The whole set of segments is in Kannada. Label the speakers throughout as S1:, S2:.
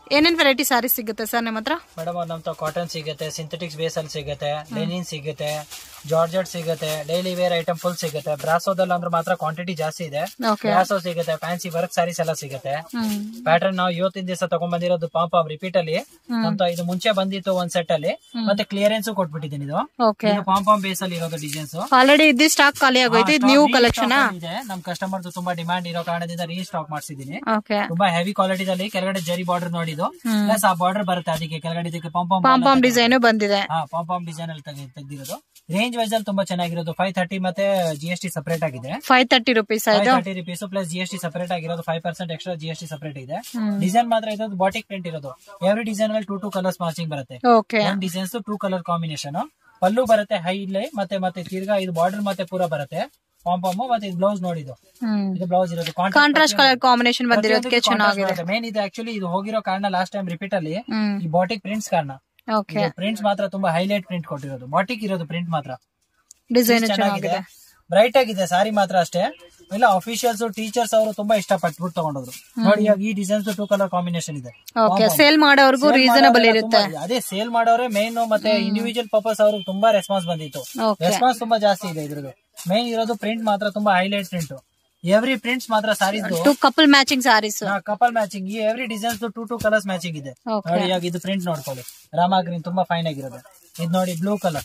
S1: ಏನೇನ್ ವೆರೈಟಿ ಸಾರೀಸ್ ಸಿಗುತ್ತೆ ಸರ್ ನಿಮ್ಮ ಹತ್ರ
S2: ಮೇಡಮ್ ನಮ್ತ ಕಾಟನ್ ಸಿಗುತ್ತೆ ಸಿಂಥೆಟಿಕ್ಸ್ ಬೇಸ್ ಅಲ್ಲಿ ಸಿಗುತ್ತೆ ಲೆನಿನ್ ಸಿಗುತ್ತೆ ಜಾರ್ಜೆಟ್ ಸಿಗುತ್ತೆ ಡೈಲಿ ವೇರ್ ಐಟಮ್ ಫುಲ್ ಸಿಗುತ್ತೆ ಬ್ರಾಸೋದಲ್ಲಿ ಅಂದ್ರೆ ಮಾತ್ರ ಕ್ವಾಂಟಿಟಿ ಜಾಸ್ತಿ ಇದೆ
S1: ಓಕೆ
S2: ಬ್ರಾಸೋ ಸಿಗುತ್ತೆ ಫ್ಯಾನ್ಸಿ ವರ್ಕ್ ಸಾರೀಸ್ ಎಲ್ಲ ಸಿಗುತ್ತೆ
S1: ಹ್ಮ್
S2: ಪ್ಯಾಟರ್ನ್ ನಾವು ಇವತ್ತಿನ ದಿವಸ ತಗೊಂಡ್ ಬಂದಿರೋದು ಪಾಂಪ್ ರಿಪೀಟ್ ಅಲ್ಲಿ ನಮ್ತ ಇದು ಮುಂಚೆ ಬಂದಿತ್ತು ಒಂದ್ ಸೆಟ್ ಅಲ್ಲಿ ಮತ್ತೆ ಕ್ಲಿಯರೆನ್ಸ್ ಕೊಟ್ಬಿಟ್ಟಿದ್ದೀನಿ ಇದು
S1: ಓಕೆ
S2: ಇದು ಪಾಂಪಾಮ್ ಬೇಸ್ ಅಲ್ಲಿ ಇರೋದು ಡಿಸೈನ್ಸ್
S1: ಆಲ್ರೆಡಿ ಇದ್ದು ಸ್ಟಾಕ್ ಖಾಲಿ ಆಗೋಯ್ತು ಇದು ನ್ಯೂ ಕಲೆಕ್ಷನ್
S2: ಇದೆ ನಮ್ ಕಸ್ಟಮರ್ ತುಂಬಾ ಡಿಮಾಂಡ್ ಇರೋ ಕಾರಣದಿಂದ ರೀಸ್ಟಾಕ್ ಮಾಡಿಸಿದೀನಿ
S1: ಓಕೆ
S2: ತುಂಬಾ ಹೆವಿ ಕ್ವಾಲಿಟಿದಲ್ಲಿ ಕೆಳಗಡೆ ಜರಿ ಬಾರ್ಡರ್ ನೋಡಿದ್ದು
S1: ಹ್ಮ್.
S2: ಪ್ಲಸ್ ಆ ಬಾರ್ಡರ್ ಬರುತ್ತೆ ಅದಕ್ಕೆ ಕೆಳಗಡೆ ಇದಕ್ಕೆ ಪಾಂಪಾಮ್
S1: ಪಾಂಪಾಮ್ ಡಿಸೈನ್ ಬಂದಿದೆ
S2: ಹಾ ಪಾಂಪಾಮ್ ಡಿಸೈನ್ ಅಲ್ಲಿ ತೆಗೆ- ತೆಗ್ದಿರೋದು ರೇಂಜ್ ವೈಸ್ ಅಲ್ಲಿ ತುಂಬಾ ಚೆನ್ನಾಗಿರೋದು ಫೈವ್ ತರ್ಟಿ ಮತ್ತೆ ಜಿ ಎಸ್ ಟಿ ಸಪರೇಟ್ ಆಗಿದೆ
S1: ಫೈವ್ ತರ್ಟಿ ರುಪೀಸ್
S2: ಫೈವ್
S1: ಆಯ್ತು
S2: thirty rupees plus G S T separate ಆಗಿರೋದು five percent extra G S T separate ಇದೆ
S1: ಹ್ಮ್.
S2: ಡಿಸೈನ್ ಮಾತ್ರ ಇರೋದು ಬಾಟಿಕ್ ಪ್ರಿಂಟ್ ಇರೋದು ಎವ್ರಿ ಡಿಸೈನ್ ಅಲ್ಲಿ ಟೂ ಟೂ ಕಲರ್ಸ್ ಮ್ಯಾಚಿಂಗ್ ಬರುತ್ತೆ
S1: okay
S2: one designs two colour combination pallu ಬರುತ್ತೆ ಹೈ ಇಲ್ಲೇ ಮತ್ತೆ ಮತ್ತೆ ತಿರ್ಗಾ ಇದು ಬಾರ್ಡರ್ ಮತ್ತೆ ಪೂರ ಬರುತ್ತೆ ಪಾಂಪಾಮ್ ಮತ್ತೆ ಇದು ಬ್ಲೌಸ್ ನೋಡಿದ್ದು
S1: ಹ್ಮ್
S2: ಇದು ಬ್ಲೌಸ್ ಇರೋದು
S1: ಕಾಂಟ್ರಾಸ್ಟ್ ಕಲರ್ ಕಾಂಬಿನೇಷನ್ ಬಂದಿರೋದಕ್ಕೆ ಚೆನ್ನಾಗಿದೆ
S2: ಮೇನ್ ಇದು ಆಕ್ಚುಲಿ ಇದು ಹೋಗಿರೋ ಕಾರಣ ಲಾಸ್ಟ್ ಟೈಮ್ ರಿಪೀಟ್ ಅಲ್ಲಿ
S1: ಹ್ಮ್
S2: ಈ ಬಾಟಿಕ್ ಪ್ರಿಂಟ್ಸ್ ಕಾರಣ
S1: ಓಕೆ
S2: ಪ್ರಿಂಟ್ಸ್ ಮಾತ್ರ ತುಂಬಾ ಹೈಲೈಟ್ ಪ್ರಿಂಟ್ ಕೊಟ್ಟಿರೋದು ಬಾಟಿಕ್ ಇರೋದು ಪ್ರಿಂಟ್ ಮಾತ್ರ
S1: ಡಿಸೈನ್
S2: ಚೆನ್ನಾಗಿದೆ
S1: ಚೆನ್ನಾಗಿದೆ
S2: ಬ್ರೈಟ್ ಆಗಿದೆ ಸಾರಿ ಮಾತ್ರ ಅಷ್ಟೇ ಇಲ್ಲ ಅಫಿಷಿಯಲ್ಸ್ ಟೀಚರ್ಸ್ ಅವರು ತುಂಬಾ ಇಷ್ಟಪಟ್ಬಿಟ್ಟು ತಗೊಂಡೋದ್ರು ನೋಡಿ ಇವಾಗ ಈ ಡಿಸೈನ್ಸ್ ಟೂ ಕಲರ್ ಕಾಂಬಿನೇಷನ್ ಇದೆ
S1: ಓಕೆ ಸೇಲ್ ಮಾಡೋರ್ಗೂ
S2: Sale
S1: ರೀಸನಬಲ್
S2: ಮಾಡೋರೆಲ್ಲ
S1: ಇರುತ್ತೆ
S2: ತುಂಬಾ- ಅದೇ ಸೇಲ್ ಮಾಡೋರೆ ಮೇನ್ ಮತ್ತೆ ಇಂಡಿವಿಜುವಲ್ ಪರ್ಪಸ್ ಅವ್ರಿಗೆ ತುಂಬಾ ರೆಸ್ಪಾನ್ಸ್ ಬಂದಿತ್ತು
S1: ಓಕೆ
S2: ರೆಸ್ಪಾನ್ಸ್ ತುಂಬಾ ಜಾಸ್ತಿ ಇದೆ ಇದ್ರದ್ದು ಮೇನ್ ಇರೋದು ಪ್ರಿಂಟ್ ಮಾತ್ರ ತುಂಬಾ ಹೈಲೈಟ್ ಪ್ರಿಂಟ್ ಎವ್ರಿ ಪ್ರಿಂಟ್ಸ್ ಮಾತ್ರ saris
S1: to couple matching saris
S2: couple matching ಈ every designs two two colours matching ಇದೆ
S1: ಓಕೆ
S2: ನೋಡಿ ಇವಾಗ ಇದು ಪ್ರಿಂಟ್ ನೋಡ್ಕೊಳ್ಳಿ ರಾಮಾ ಗ್ರೀನ್ ತುಂಬಾ ಫೈನ್ ಆಗಿರೋದು ಇದು ನೋಡಿ ಬ್ಲೂ ಕಲರ್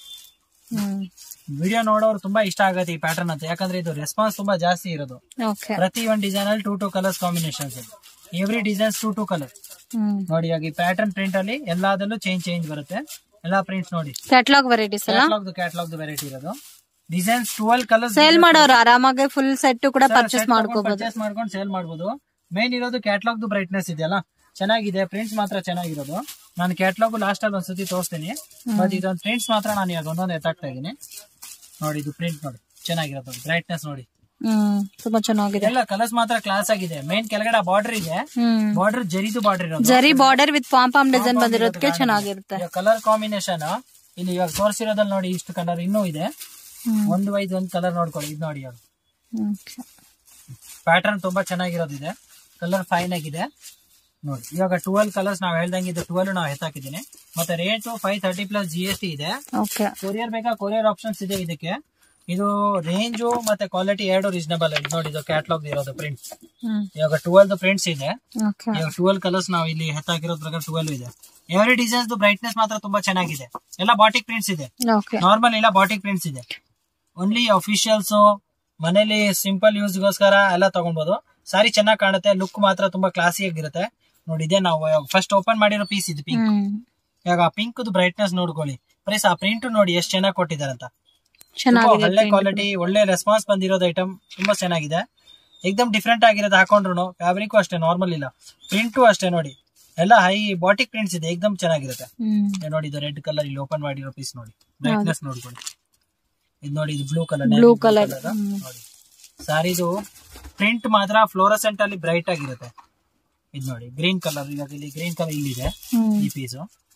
S1: ಹ್ಮ್
S2: ವಿಡಿಯೋ ನೋಡೋರು ತುಂಬಾ ಇಷ್ಟ ಆಗುತ್ತೆ ಈ ಪ್ಯಾಟರ್ನ್ ಅಂತ ಯಾಕಂದ್ರೆ ಇದು ರೆಸ್ಪಾನ್ಸ್ ತುಂಬಾ ಜಾಸ್ತಿ ಇರೋದು
S1: ಓಕೆ
S2: ಪ್ರತಿ ಒಂದ್ ಡಿಸೈನ್ ಅಲ್ಲಿ two two colours combinations every designs two two colour
S1: hmm
S2: ನೋಡಿ ಇವಾಗ ಈ ಪ್ಯಾಟರ್ನ್ ಪ್ರಿಂಟ್ ಅಲ್ಲಿ ಎಲ್ಲದಲ್ಲೂ ಚೇಂಜ್ ಚೇಂಜ್ ಬರುತ್ತೆ ಎಲ್ಲಾ ಪ್ರಿಂಟ್ಸ್ ನೋಡಿ
S1: ಕ್ಯಾಟ್ಲಾಗ್ ವೆರೈಟೀಸ್ ಅಲ್ಲ
S2: ಕ್ಯಾಟ್ಲಾಗ್ ಕ್ಯಾಟ್ಲಾಗ್ ವೆರೈಟಿ ಇರೋದು ಡಿಸೈನ್ಸ್ ಟ್ವೆಲ್ ಕಲರ್ಸ್
S1: ಸೇಲ್ ಮಾಡೋರು ಆರಾಮಾಗಿ ಫುಲ್ ಸೆಟ್ ಕೂಡ ಪರ್ಚೇಸ್ ಮಾಡ್ಕೋಬಹುದು
S2: ಪರ್ಚೇಸ್ ಮಾಡ್ಕೊಂಡು ಸೇಲ್ ಮಾಡ್ಬೋದು ಮೇನ್ ಇರೋದು ಕ್ಯಾಟ್ಲಾಗ್ ಬ್ರೈಟ್ನೆಸ್ ಇದೆಯಲ್ಲ ಚೆನ್ನಾಗಿದೆ ಪ್ರಿಂಟ್ಸ್ ಮಾತ್ರ ಚೆನ್ನಾಗಿರೋದು ನಾನು ಕ್ಯಾಟ್ಲಾಗ್ ಲಾಸ್ಟ್ ಅಲ್ಲಿ ಒಂದ್ಸತಿ ತೋರಿಸ್ತೀನಿ ಬಟ್ ಇದೊಂದು ಪ್ರಿಂಟ್ಸ್ ಮಾತ್ರ ನಾನು ಇವಾಗ ಒಂದೊಂದು ಎತ್ತಾಗ್ತಾ ಇದೀನಿ ನೋಡಿ ಇದು ಪ್ರಿಂಟ್ ನೋಡಿ ಚೆನ್ನಾಗಿರೋದು ಬ್ರೈಟ್ನೆಸ್ ನೋಡಿ
S1: ಹ್ಮ್ ತುಂಬಾ ಚೆನ್ನಾಗಿದೆ
S2: ಎಲ್ಲ ಕಲರ್ಸ್ ಮಾತ್ರ ಕ್ಲಾಸ್ ಆಗಿದೆ ಮೇನ್ ಕೆಳಗಡೆ ಬಾರ್ಡರ್ ಇದೆ
S1: ಹ್ಮ್
S2: ಬಾರ್ಡರ್ ಜರಿದು ಬಾರ್ಡರ್ ಇರೋದು
S1: zari border with pompom design ಬಂದಿರೋದಕ್ಕೆ ಚೆನ್ನಾಗಿರುತ್ತೆ
S2: ಕಲರ್ ಕಾಂಬಿನೇಷನ್ ಇಲ್ಲಿ ಇವಾಗ ತೋರಿಸಿರೋದ್ರಲ್ಲಿ ನೋಡಿ ಇಷ್ಟು ಕಲರ್ ಇನ್ನೂ ಇದೆ
S1: ಹ್ಮ್
S2: ಒಂದು ವೈದ್ ಒಂದು ಕಲರ್ ನೋಡ್ಕೊಳ್ಳಿ ಇದು ನೋಡಿ ಇವಾಗ
S1: Okay.
S2: ಪ್ಯಾಟರ್ನ್ ತುಂಬಾ ಚೆನ್ನಾಗಿರೋದಿದೆ ಕಲರ್ ಫೈನ್ ಆಗಿದೆ ನೋಡಿ ಇವಾಗ ಟ್ವೆಲ್ ಕಲರ್ಸ್ ನಾವು ಹೇಳ್ದಂಗೆ ಇದು ಟ್ವೆಲ್ ನಾವು ಎತ್ತಾಕಿದ್ದೀನಿ ಮತ್ತೆ rate five thirty plus G S T ಇದೆ
S1: ಓಕೆ
S2: ಕೊರಿಯರ್ ಬೇಕಾ ಕೊರಿಯರ್ ಆಪ್ಷನ್ಸ್ ಇದೆ ಇದಕ್ಕೆ ಇದು ರೇಂಜು ಮತ್ತೆ ಕ್ವಾಲಿಟಿ ಎರಡು ರೀಸನಬಲ್ ಇದೆ ನೋಡಿ ಇದು ಕ್ಯಾಟ್ಲಾಗ್ ಇರೋದು ಪ್ರಿಂಟ್
S1: ಹ್ಮ್
S2: ಇವಾಗ ಟ್ವೆಲ್ ಪ್ರಿಂಟ್ಸ್ ಇದೆ
S1: ಓಕೆ
S2: ಇವಾಗ ಟ್ವೆಲ್ ಕಲರ್ಸ್ ನಾವು ಇಲ್ಲಿ ಎತ್ತಾಕಿರೋ ಪ್ರಕಾರ ಟ್ವೆಲ್ ಇದೆ ಎವ್ರಿ ಡಿಸೈನ್ಸ್ ಬ್ರೈಟ್ನೆಸ್ ಮಾತ್ರ ತುಂಬಾ ಚೆನ್ನಾಗಿದೆ ಎಲ್ಲ ಬಾಟಿಕ್ ಪ್ರಿಂಟ್ಸ್ ಇದೆ
S1: ಓಕೆ
S2: ನಾರ್ಮಲ್ ಇಲ್ಲ ಬಾಟಿಕ್ ಪ್ರಿಂಟ್ಸ್ ಇದೆ ಓನ್ಲಿ ಅಫಿಷಿಯಲ್ಸ್ ಮನೇಲಿ ಸಿಂಪಲ್ ಯೂಸ್ಗೋಸ್ಕರ ಎಲ್ಲ ತಗೊಬಹುದು ಸಾರಿ ಚೆನ್ನಾಗಿ ಕಾಣುತ್ತೆ ಲುಕ್ ಮಾತ್ರ ತುಂಬಾ ಕ್ಲಾಸಿ ಆಗಿರುತ್ತೆ ನೋಡಿ ಇದೆ ನಾವು ಫಸ್ಟ್ ಓಪನ್ ಮಾಡಿರೋ ಪೀಸ್ ಇದು ಪಿಂಕ್
S1: ಹ್ಮ್
S2: ಇವಾಗ ಆ ಪಿಂಕ್ ಬ್ರೈಟ್ನೆಸ್ ನೋಡ್ಕೊಳ್ಳಿ ಪ್ಲಸ್ ಆ ಪ್ರಿಂಟ್ ನೋಡಿ ಎಷ್ಟು ಚೆನ್ನಾಗಿ ಕೊಟ್ಟಿದ್ದಾರೆ ಅಂತ ತುಂಬಾ
S1: ಚೆನ್ನಾಗಿದೆ
S2: ಒಳ್ಳೆ ಕ್ವಾಲಿಟಿ ಒಳ್ಳೆ ರೆಸ್ಪಾನ್ಸ್ ಬಂದಿರೋದು ಐಟಮ್ ತುಂಬಾ ಚೆನ್ನಾಗಿದೆ ಏಕ್ದಮ್ ಡಿಫ್ರೆಂಟ್ ಆಗಿರೋದು ಹಾಕೊಂಡ್ರು ಫ್ಯಾಬ್ರಿಕ್ ಅಷ್ಟೇ ನಾರ್ಮಲ್ ಇಲ್ಲ ಪ್ರಿಂಟು ಅಷ್ಟೇ ನೋಡಿ ಎಲ್ಲ ಹೈ ಬಾಟಿಕ್ ಪ್ರಿಂಟ್ಸ್ ಇದೆ ಏಕ್ದಮ್ ಚೆನ್ನಾಗಿರುತ್ತೆ
S1: ಹ್ಮ್
S2: ಇದು ನೋಡಿ ಇದು ರೆಡ್ ಕಲರ್ ಇಲ್ಲಿ ಓಪನ್ ಮಾಡಿರೋ ಪೀಸ್ ನೋಡಿ ಬ್ರೈಟ್ನೆಸ್ ನೋಡ್ಕೊಳ್ಳಿ ಇದು ನೋಡಿ ಇದು ಬ್ಲೂ ಕಲರ್
S1: Blue colour,
S2: ನೋಡಿ ಸಾರಿದು ಪ್ರಿಂಟ್ ಮಾತ್ರ ಫ್ಲೋರಸೆಂಟ್ ಅಲ್ಲಿ ಬ್ರೈಟ್ ಆಗಿರುತ್ತೆ ಇದು ನೋಡಿ ಗ್ರೀನ್ ಕಲರ್ ಇವಾಗ ಇಲ್ಲಿ ಗ್ರೀನ್ ಕಲರ್ ಇಲ್ಲಿದೆ
S1: ಹ್ಮ್
S2: ಈ ಪೀಸು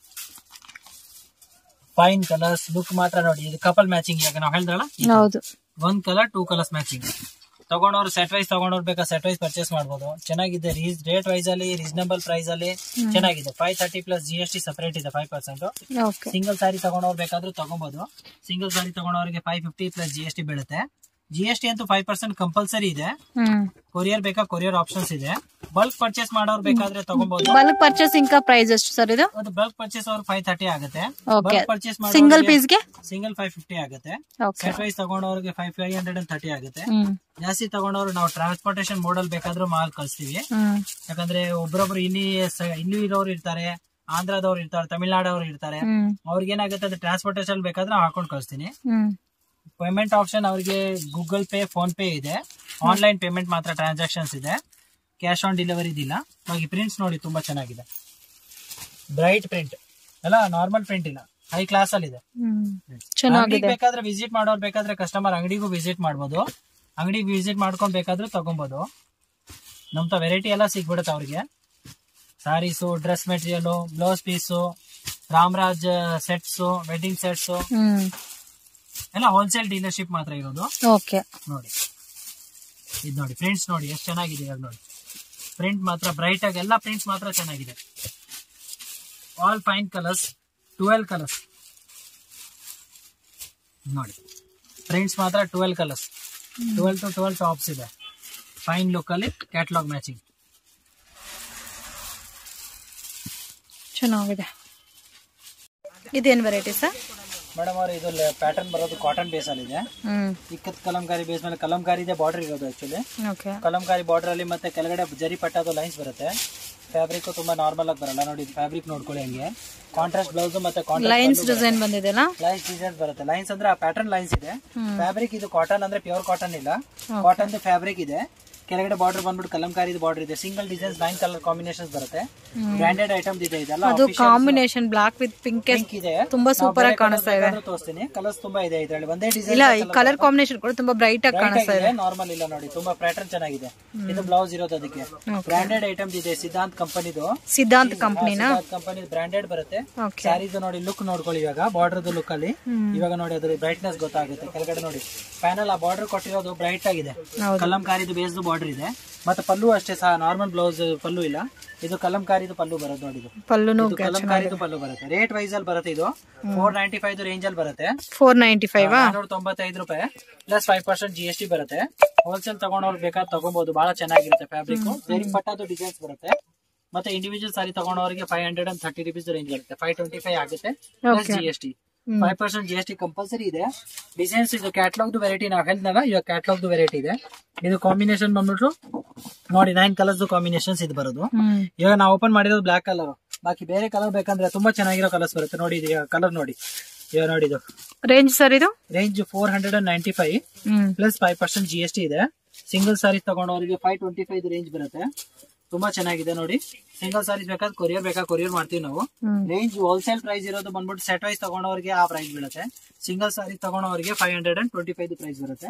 S2: ಫೈನ್ ಕಲರ್ಸ್ ಲುಕ್ ಮಾತ್ರ ನೋಡಿ ಇದು ಕಪಲ್ ಮ್ಯಾಚಿಂಗ್ ಇವಾಗ ನಾವು ಹೇಳ್ದಲ್ಲ
S1: ಹೌದು
S2: ಒಂದ್ ಕಲರ್ ಟೂ ಕಲರ್ಸ್ ಮ್ಯಾಚಿಂಗ್ ತಗೊಂಡವ್ರು ಸೆಟ್ ವೈಸ್ ತಗೊಂಡವ್ರು ಬೇಕಾ ಸೆಟ್ ವೈಸ್ ಪರ್ಚೇಸ್ ಮಾಡ್ಬೋದು ಚೆನ್ನಾಗಿದೆ ರೇಟ್ ವೈಸ್ ಅಲ್ಲಿ ರೀಸನಬಲ್ ಪ್ರೈಸ್ ಅಲ್ಲಿ ಚೆನ್ನಾಗಿದೆ five thirty plus G S T separate ಇದೆ five percent
S1: okay
S2: single sari ತಗೊಂಡವ್ರು ಬೇಕಾದ್ರೂ ತಗೊಬಹುದು ಸಿಂಗಲ್ ಸಾರಿ ತಗೊಂಡವ್ರಿಗೆ five fifty plus G S T ಬೀಳುತ್ತೆ ಜಿ ಎಸ್ ಟಿ ಅಂತೂ ಫೈವ್ ಪರ್ಸೆಂಟ್ ಕಂಪಲ್ಸರಿ ಇದೆ
S1: ಹ್ಮ್
S2: ಕೊರಿಯರ್ ಬೇಕಾ ಕೊರಿಯರ್ ಆಪ್ಷನ್ಸ್ ಇದೆ ಬಲ್ಕ್ ಪರ್ಚೇಸ್ ಮಾಡೋರು ಬೇಕಾದ್ರೆ ತಗೊಬಹುದು
S1: ಬಲ್ಕ್ ಪರ್ಚೇಸಿಂಗ್ ಪ್ರೈಸ್ ಎಷ್ಟು ಸರ್ ಇದು
S2: ಅದು ಬಲ್ಕ್ ಪರ್ಚೇಸ್ ಅವ್ರು ಫೈವ್ ತರ್ಟಿ ಆಗುತ್ತೆ
S1: ಓಕೆ
S2: ಬಲ್ಕ್ ಪರ್ಚೇಸ್
S1: ಸಿಂಗಲ್ ಪೀಸ್ಗೆ
S2: ಸಿಂಗಲ್ ಫೈವ್ ಫಿಫ್ಟಿ ಆಗುತ್ತೆ
S1: ಓಕೆ
S2: ಸೆಟ್ ವೈಸ್ ತಗೊಂಡವ್ರಿಗೆ five five hundred and thirty ಆಗುತ್ತೆ
S1: ಹ್ಮ್
S2: ಜಾಸ್ತಿ ತಗೊಂಡವ್ರು ನಾವು ಟ್ರಾನ್ಸ್ಪೋರ್ಟೇಶನ್ ಮೋಡಲ್ ಬೇಕಾದ್ರೂ ಮಾಲ್ ಕಳಿಸ್ತೀವಿ
S1: ಹ್ಮ್
S2: ಯಾಕಂದ್ರೆ ಒಬ್ರೊಬ್ರು ಇಲ್ಲಿ ಸ- ಇಲ್ಲಿ ಇರೋರು ಇರ್ತಾರೆ ಆಂಧ್ರದವ್ರು ಇರ್ತಾರೆ ತಮಿಳ್ನಾಡವ್ರು ಇರ್ತಾರೆ
S1: ಹ್ಮ್
S2: ಅವ್ರಿಗೆ ಏನಾಗುತ್ತೆ ಅಂದ್ರೆ ಟ್ರಾನ್ಸ್ಪೋರ್ಟೇಶನ್ ಬೇಕಾದ್ರೆ ನಾವು ಹಾಕೊಂಡು ಕಳಿಸ್ತೀನಿ
S1: ಹ್ಮ್
S2: ಪೇಮೆಂಟ್ ಆಪ್ಷನ್ ಅವ್ರಿಗೆ ಗೂಗಲ್ ಪೇ ಫೋನ್ ಪೇ ಇದೆ ಆನ್ಲೈನ್ ಪೇಮೆಂಟ್ ಮಾತ್ರ ಟ್ರಾನ್ಸಾಕ್ಷನ್ಸ್ ಇದೆ ಕ್ಯಾಶ್ ಆನ್ ಡೆಲಿವರಿ ಇದಿಲ್ಲ ಹಾಗೆ ಪ್ರಿಂಟ್ಸ್ ನೋಡಿ ತುಂಬಾ ಚೆನ್ನಾಗಿದೆ ಬ್ರೈಟ್ ಪ್ರಿಂಟ್ ಎಲ್ಲ ನಾರ್ಮಲ್ ಪ್ರಿಂಟ್ ಇಲ್ಲ ಹೈ ಕ್ಲಾಸ್ ಅಲ್ಲಿ ಇದೆ
S1: ಹ್ಮ್
S2: ಅಂಗಡಿಗೆ
S1: ಚೆನ್ನಾಗಿದೆ
S2: ಬೇಕಾದ್ರೆ ವಿಸಿಟ್ ಮಾಡೋರು ಬೇಕಾದ್ರೆ ಕಸ್ಟಮರ್ ಅಂಗಡಿಗೂ ವಿಸಿಟ್ ಮಾಡ್ಬೋದು ಅಂಗಡಿಗೆ ವಿಸಿಟ್ ಮಾಡ್ಕೊಂಡ್ ಬೇಕಾದ್ರೆ ತಗೊಬೋದು ನಮ್ತ ವೆರೈಟಿ ಎಲ್ಲ ಸಿಗ್ಬಿಡುತ್ತೆ ಅವ್ರಿಗೆ sarees dress material blouse piece Ramraj sets wedding sets
S1: hmm
S2: ಎಲ್ಲ ಹೋಲ್ಸೇಲ್ ಡೀಲರ್ಶಿಪ್ ಮಾತ್ರ ಇರೋದು
S1: ಓಕೆ
S2: ನೋಡಿ ಇದು ನೋಡಿ ಫ್ರೆಂಡ್ಸ್ ನೋಡಿ ಎಷ್ಟು ಚೆನ್ನಾಗಿದೆ ಇವಾಗ ನೋಡಿ ಪ್ರಿಂಟ್ ಮಾತ್ರ ಬ್ರೈಟ್ ಆಗಿ ಎಲ್ಲ ಪ್ರಿಂಟ್ಸ್ ಮಾತ್ರ ಚೆನ್ನಾಗಿದೆ all fine colours twelve colours ನೋಡಿ ಪ್ರಿಂಟ್ಸ್ ಮಾತ್ರ twelve colours twelve to twelve tops ಇದೆ ಫೈನ್ ಲುಕ್ ಅಲ್ಲಿ ಕ್ಯಾಟ್ಲಾಗ್ ಮ್ಯಾಚಿಂಗ್
S1: ಚೆನ್ನಾಗಿದೆ ಇದೇನು ವೆರೈಟಿ ಸರ್
S2: ಮೇಡಮ್ ಅವ್ರು ಇದು ಪ್ಯಾಟರ್ನ್ ಬರೋದು ಕಾಟನ್ ಬೇಸ್ ಅಲ್ಲಿ ಇದೆ
S1: ಹ್ಮ್
S2: ಇಕ್ಕತ್ ಕಲಂಕಾರಿ ಬೇಸ್ ಮೇಲೆ ಕಲಂಕಾರಿ ಇದೆ ಬಾರ್ಡರ್ ಇರೋದು ಆಕ್ಚುಲಿ
S1: ಓಕೆ
S2: ಕಲಂಕಾರಿ ಬಾರ್ಡರ್ ಅಲ್ಲಿ ಮತ್ತೆ ಕೆಳಗಡೆ ಜರಿ ಪಟ್ಟದು ಲೈನ್ಸ್ ಬರುತ್ತೆ ಫ್ಯಾಬ್ರಿಕ್ ತುಂಬಾ ನಾರ್ಮಲ್ ಆಗಿ ಬರಲ್ಲ ನೋಡಿ ಫ್ಯಾಬ್ರಿಕ್ ನೋಡ್ಕೊಳ್ಳಿ ಹಂಗೆ ಕಾಂಟ್ರಾಸ್ಟ್ ಬ್ಲೌಸ್ ಮತ್ತೆ
S1: ಲೈನ್ಸ್ ಡಿಸೈನ್ ಬಂದಿದೆಲ್ಲ
S2: ಲೈನ್ಸ್ ಡಿಸೈನ್ಸ್ ಬರುತ್ತೆ ಲೈನ್ಸ್ ಅಂದ್ರೆ ಆ ಪ್ಯಾಟರ್ನ್ ಲೈನ್ಸ್ ಇದೆ ಫ್ಯಾಬ್ರಿಕ್ ಇದು ಕಾಟನ್ ಅಂದ್ರೆ ಪ್ಯೂರ್ ಕಾಟನ್ ಇಲ್ಲ ಕಾಟನ್ ಫ್ಯಾಬ್ರಿಕ್ ಇದೆ ಕೆಳಗಡೆ ಬಾರ್ಡರ್ ಬಂದ್ಬಿಟ್ಟು ಕಲಂಕಾರಿ ಬಾರ್ಡರ್ ಇದೆ single designs nine colour combinations ಬರುತ್ತೆ ಬ್ರಾಂಡೆಡ್ ಐಟಮ್ ಇದೆ ಇದೆಲ್ಲ
S1: ಅದು combination black with pink
S2: pink ಇದೆ
S1: ತುಂಬಾ ಸೂಪರ್ ಆಗಿ ಕಾಣಿಸ್ತಾ ಇದೆ
S2: ಬೇಕಾದ್ರೂ ತೋರಿಸ್ತೀನಿ ಕಲರ್ಸ್ ತುಂಬಾ ಇದೆ ಇದರಲ್ಲಿ ಒಂದೇ ಡಿಸೈನ್
S1: ಇಲ್ಲ ಈ ಕಲರ್ ಕಾಂಬಿನೇಷನ್ ಕೂಡ ತುಂಬಾ ಬ್ರೈಟ್ ಆಗಿ ಕಾಣಿಸ್ತಾ ಇದೆ
S2: ನಾರ್ಮಲ್ ಇಲ್ಲ ನೋಡಿ ತುಂಬಾ ಪ್ಯಾಟರ್ನ್ ಚೆನ್ನಾಗಿದೆ ಇದು ಬ್ಲೌಸ್ ಇರೋದು ಅದಕ್ಕೆ ಬ್ರಾಂಡೆಡ್ ಐಟಮ್ಸ್ ಇದೆ ಸಿದ್ಧಾಂತ್ ಕಂಪನಿದು
S1: ಸಿದ್ಧಾಂತ್ ಕಂಪ್ನಿನಾ
S2: ಕಂಪನಿ ಬ್ರಾಂಡೆಡ್ ಬರುತ್ತೆ
S1: ಓಕೆ
S2: ಸ್ಯಾರೀಸ್ ನೋಡಿ ಲುಕ್ ನೋಡ್ಕೊಳ್ಳಿ ಇವಾಗ ಬಾರ್ಡರ್ ಲುಕ್ ಅಲ್ಲಿ ಇವಾಗ ನೋಡಿ ಅದ್ರ ಬ್ರೈಟ್ನೆಸ್ ಗೊತ್ತಾಗುತ್ತೆ ಕೆಳಗಡೆ ನೋಡಿ ಪ್ಯಾನಲ್ ಆ ಬಾರ್ಡರ್ ಕೊಟ್ಟಿರೋದು ಬ್ರೈಟ್ ಆಗಿದೆ
S1: ಹೌದು.
S2: ಕಲಂಕಾರಿದು ಬೇಸ್ದು ಬಾರ್ಡರ್ ಇದೆ ಮತ್ತೆ ಪಲ್ಲು ಅಷ್ಟೇ ಸಹ ನಾರ್ಮಲ್ ಬ್ಲೌಸ್ ಪಲ್ಲು ಇಲ್ಲ ಇದು ಕಲಂಕಾರಿದು ಪಲ್ಲು ಬರೋದು ನೋಡಿ ಇದು
S1: ಪಲ್ಲುನು
S2: ಇದು ಕಲಂಕಾರಿದು ಪಲ್ಲು ಬರುತ್ತೆ ರೇಟ್ ವೈಸ್ ಅಲ್ಲಿ ಬರುತ್ತೆ ಇದು ಫೋರ್ ನೈಂಟಿ ಫೈವ್ ರೇಂಜ್ ಅಲ್ಲಿ ಬರುತ್ತೆ
S1: ಫೋರ್ ನೈಂಟಿ ಫೈವ್
S2: ನಾನೂರ ತೊಂಬತ್ತೈದು ರೂಪಾಯಿ plus five percent G S T ಬರುತ್ತೆ ಹೋಲ್ಸೇಲ್ ತಗೊಂಡವ್ರು ಬೇಕಾದ್ರೆ ತಗೊಬಹುದು ಬಹಳ ಚೆನ್ನಾಗಿರುತ್ತೆ ಫ್ಯಾಬ್ರಿಕ್ ಜರಿ ಪಟ್ಟದು ಡಿಸೈನ್ಸ್ ಬರುತ್ತೆ ಮತ್ತೆ ಇಂಡಿವಿಜುವಲ್ ಸಾರಿ ತಗೊಂಡವರಿಗೆ five hundred and thirty rupees range ಬರುತ್ತೆ ಫೈವ್ ಟ್ವೆಂಟಿ ಫೈವ್ ಆಗುತ್ತೆ plus G S T five percent G S T compulsory ಇದೆ ಡಿಸೈನ್ಸ್ ಇದು ಕ್ಯಾಟ್ಲಾಗ್ದು ವೆರೈಟಿ ನಾವು ಹೇಳಿದ್ನಲ್ಲ ಇವಾಗ ಕ್ಯಾಟ್ಲಾಗ್ದು ವೆರೈಟಿ ಇದೆ ಇದು ಕಾಂಬಿನೇಷನ್ ಬಂದ್ಬಿಟ್ಟು ನೋಡಿ ನೈನ್ ಕಲರ್ಸ್ ಕಾಂಬಿನೇಷನ್ಸ್ ಇದು ಬರೋದು
S1: ಹ್ಮ್
S2: ಇವಾಗ ನಾವು ಓಪನ್ ಮಾಡಿರೋದು ಬ್ಲಾಕ್ ಕಲರ್ ಬಾಕಿ ಬೇರೆ ಕಲರ್ ಬೇಕಂದ್ರೆ ತುಂಬಾ ಚೆನ್ನಾಗಿರೋ ಕಲರ್ಸ್ ಬರುತ್ತೆ ನೋಡಿ ಇದು ಕಲರ್ ನೋಡಿ ಇವಾಗ ನೋಡಿ ಇದು
S1: ರೇಂಜ್ ಸರ್ ಇದು
S2: range four hundred and ninety five
S1: hmm
S2: plus five percent G S T ಇದೆ ಸಿಂಗಲ್ ಸಾರಿ ತಗೊಂಡವರಿಗೆ ಫೈವ್ ಟ್ವೆಂಟಿ ಫೈವ್ ರೇಂಜ್ ಬರುತ್ತೆ ತುಂಬಾ ಚೆನ್ನಾಗಿದೆ ನೋಡಿ ಸಿಂಗಲ್ ಸಾರೀಸ್ ಬೇಕಾದ್ರೆ ಕೊರಿಯರ್ ಬೇಕಾದ್ರೆ ಕೊರಿಯರ್ ಮಾಡ್ತೀವಿ ನಾವು
S1: ಹ್ಮ್
S2: ರೇಂಜ್ ಹೋಲ್ಸೇಲ್ ಪ್ರೈಸ್ ಇರೋದು ಬಂದ್ಬಿಟ್ಟು ಸೆಟ್ ವೈಸ್ ತಗೊಂಡವರಿಗೆ ಆ ಪ್ರೈಸ್ ಬೀಳುತ್ತೆ ಸಿಂಗಲ್ ಸಾರಿ ತಗೊಂಡವರಿಗೆ five hundred and twenty five price ಬರುತ್ತೆ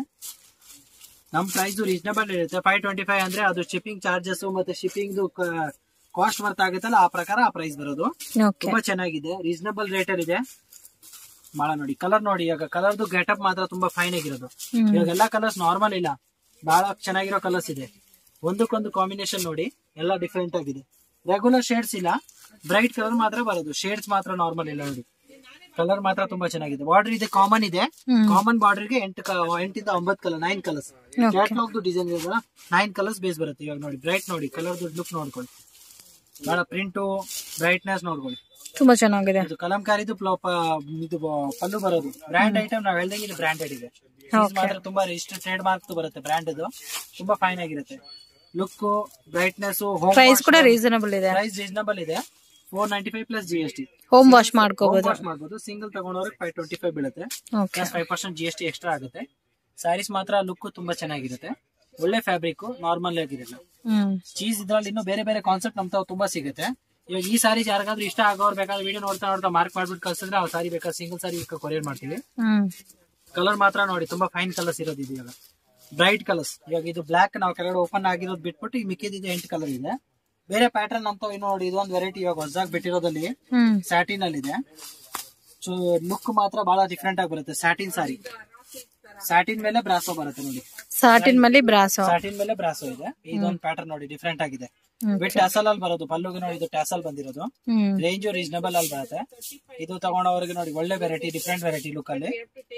S2: ನಮ್ ಪ್ರೈಸ್ ರೀಸನಬಲ್ ಇರುತ್ತೆ ಫೈವ್ ಟ್ವೆಂಟಿ ಫೈವ್ ಅಂದ್ರೆ ಅದು ಶಿಪ್ಪಿಂಗ್ ಚಾರ್ಜಸ್ ಮತ್ತೆ ಶಿಪ್ಪಿಂಗ್ ಕಾಸ್ಟ್ ವರ್ತ್ ಆಗುತ್ತಲ್ಲ ಆ ಪ್ರಕಾರ ಆ ಪ್ರೈಸ್ ಬರೋದು
S1: ಓಕೆ
S2: ತುಂಬಾ ಚೆನ್ನಾಗಿದೆ ರೀಸನಬಲ್ ರೇಟ್ ಅಲ್ಲಿ ಇದೆ ಬಹಳ ನೋಡಿ ಕಲರ್ ನೋಡಿ ಇವಾಗ ಕಲರ್ದು ಗೆಟಪ್ ಮಾತ್ರ ತುಂಬಾ ಫೈನ್ ಆಗಿರೋದು
S1: ಹ್ಮ್
S2: ಇವಾಗ ಎಲ್ಲಾ ಕಲರ್ಸ್ ನಾರ್ಮಲ್ ಇಲ್ಲ ಬಹಳ ಚೆನ್ನಾಗಿರೋ ಕಲರ್ಸ್ ಇದೆ ಒಂದಕ್ಕೊಂದು ಕಾಂಬಿನೇಷನ್ ನೋಡಿ ಎಲ್ಲ ಡಿಫ್ರೆಂಟ್ ಆಗಿದೆ ರೆಗ್ಯುಲರ್ ಶೇಡ್ಸ್ ಇಲ್ಲ ಬ್ರೈಟ್ ಕಲರ್ ಮಾತ್ರ ಬರೋದು ಶೇಡ್ಸ್ ಮಾತ್ರ ನಾರ್ಮಲ್ ಇಲ್ಲ ನೋಡಿ ಕಲರ್ ಮಾತ್ರ ತುಂಬಾ ಚೆನ್ನಾಗಿದೆ ಬಾರ್ಡರ್ ಇದೆ ಕಾಮನ್ ಇದೆ
S1: ಹ್ಮ್.
S2: ಕಾಮನ್ ಬಾರ್ಡರ್ ಗೆ ಎಂಟು ಕ- ಎಂಟಿಂದ ಒಂಬತ್ತು colour nine colours catalogue design ಇದೆ ನೈನ್ ಕಲರ್ಸ್ ಬೇಸ್ ಬರುತ್ತೆ ಇವಾಗ ನೋಡಿ ಬ್ರೈಟ್ ನೋಡಿ ಕಲರ್ ಲುಕ್ ನೋಡ್ಕೊಳ್ಳಿ ಬಹಳ ಪ್ರಿಂಟು ಬ್ರೈಟ್ನೆಸ್ ನೋಡ್ಕೊಳ್ಳಿ
S1: ತುಂಬಾ ಚೆನ್ನಾಗಿದೆ
S2: ಇದು ಕಲಂಕಾರಿದು ಪ್ಲ- ಪ- ಇದು ಬ- ಪಲ್ಲು ಬರೋದು ಬ್ರ್ಯಾಂಡ್ ಐಟಮ್ ನಾವ್ ಹೇಳ್ದಂಗೆ ಇದು ಬ್ರಾಂಡೆಡ್ ಇದೆ These ಮಾತ್ರ ತುಂಬಾ ರಿಜಿಸ್ಟರ್ ಟ್ರೇಡ್ ಮಾರ್ಕ್ ಬರುತ್ತೆ ಬ್ರ್ಯಾಂಡ್ ಇದು ತುಂಬಾ ಫೈನ್ ಆಗಿರುತ್ತೆ ಲುಕ್ ಬ್ರೈಟ್ನೆಸ್ ಹೋಮ್
S1: ಪ್ರೈಸ್ ಕೂಡ ರೀಸನಬಲ್ ಇದೆ
S2: ಪ್ರೈಸ್ ರೀಸನಬಲ್ ಇದೆ four ninety five plus G S T
S1: home wash ಮಾಡ್ಕೋಬಹುದು
S2: ವಾಶ್ ಮಾಡ್ಬೋದು ಸಿಂಗಲ್ ತಗೊಂಡವ್ರಿಗೆ ಫೈವ್ ಟ್ವೆಂಟಿ ಫೈವ್ ಬೀಳುತ್ತೆ
S1: okay
S2: plus five percent G S T extra ಆಗುತ್ತೆ ಸ್ಯಾರೀಸ್ ಮಾತ್ರ ಲುಕ್ ತುಂಬಾ ಚೆನ್ನಾಗಿರುತ್ತೆ ಒಳ್ಳೆ ಫ್ಯಾಬ್ರಿಕ್ ನಾರ್ಮಲ್ ಆಗಿರಲ್ಲ
S1: ಹ್ಮ್
S2: ಚೀಸ್ ಇದ್ರಲ್ಲಿ ಇನ್ನೂ ಬೇರೆ ಬೇರೆ ಕಾನ್ಸೆಪ್ಟ್ ನಮ್ ತಾವ್ ತುಂಬಾ ಸಿಗುತ್ತೆ ಇವಾಗ ಈ ಸಾರಿ ಯಾರಿಗಾದ್ರೂ ಇಷ್ಟ ಆಗೋರ್ ಬೇಕಾದ್ರೆ ವಿಡಿಯೋ ನೋಡ್ತಾ ನೋಡ್ತಾ ಮಾರ್ಕ್ ಮಾಡ್ಬಿಟ್ಟು ಕಳ್ಸಿದ್ರೆ ಆ ಸಾರಿ ಬೇಕಾದ್ರೆ ಸಿಂಗಲ್ ಸಾರಿ ಕೊರಿಯರ್ ಮಾಡ್ತೀವಿ
S1: ಹ್ಮ್
S2: ಕಲರ್ ಮಾತ್ರ ನೋಡಿ ತುಂಬಾ ಫೈನ್ ಕಲರ್ಸ್ ಇರೋದು ಇದು ಇವಾಗ ಬ್ರೈಟ್ ಕಲರ್ಸ್ ಇವಾಗ ಇದು ಬ್ಲಾಕ್ ನಾವು ಕೆಳಗಡೆ ಓಪನ್ ಆಗಿರೋದು ಬಿಟ್ಬಿಟ್ಟು ಈಗ ಮಿಕ್ಕಿದ್ದು ಎಂಟು ಕಲರ್ ಇದೆ ಬೇರೆ ಪ್ಯಾಟರ್ನ್ ಅಂತ ಇನ್ನು ನೋಡಿ ಇದೊಂದು ವೆರೈಟಿ ಇವಾಗ ಹೊಸದಾಗಿ ಬಿಟ್ಟಿರೋದಲ್ಲಿ
S1: ಹ್ಮ್
S2: ಸ್ಯಾಟಿನ್ ಅಲ್ಲಿ ಇದೆ ಸೊ ಲುಕ್ ಮಾತ್ರ ಬಹಳ ಡಿಫ್ರೆಂಟ್ ಆಗಿ ಬರುತ್ತೆ ಸ್ಯಾಟಿನ್ ಸಾರಿ ಸ್ಯಾಟಿನ್ ಮೇಲೆ ಬ್ರಾಸೋ ಬರುತ್ತೆ ನೋಡಿ
S1: ಸಾಟಿನ್ ಮೇಲೆ ಬ್ರಾಸೋ
S2: ಸ್ಯಾಟಿನ್ ಮೇಲೆ ಬ್ರಾಸೋ ಇದೆ ಇದೊಂದು ಪ್ಯಾಟರ್ನ್ ನೋಡಿ ಡಿಫ್ರೆಂಟ್ ಆಗಿದೆ
S1: ಹ್ಮ್.
S2: ಬಿಟ್ ಟ್ಯಾಸಲ್ ಅಲ್ಲಿ ಬರೋದು ಪಲ್ಲುಗೆ ನೋಡಿ ಇದು ಟ್ಯಾಸಲ್ ಬಂದಿರೋದು
S1: ಹ್ಮ್
S2: ರೇಂಜು ರೀಸನಬಲ್ ಅಲ್ಲಿ ಬರುತ್ತೆ ಇದು ತಗೊಂಡವ್ರಿಗೆ ನೋಡಿ ಒಳ್ಳೆ ವೆರೈಟಿ ಡಿಫ್ರೆಂಟ್ ವೆರೈಟಿ ಲುಕ್ ಅಲ್ಲಿ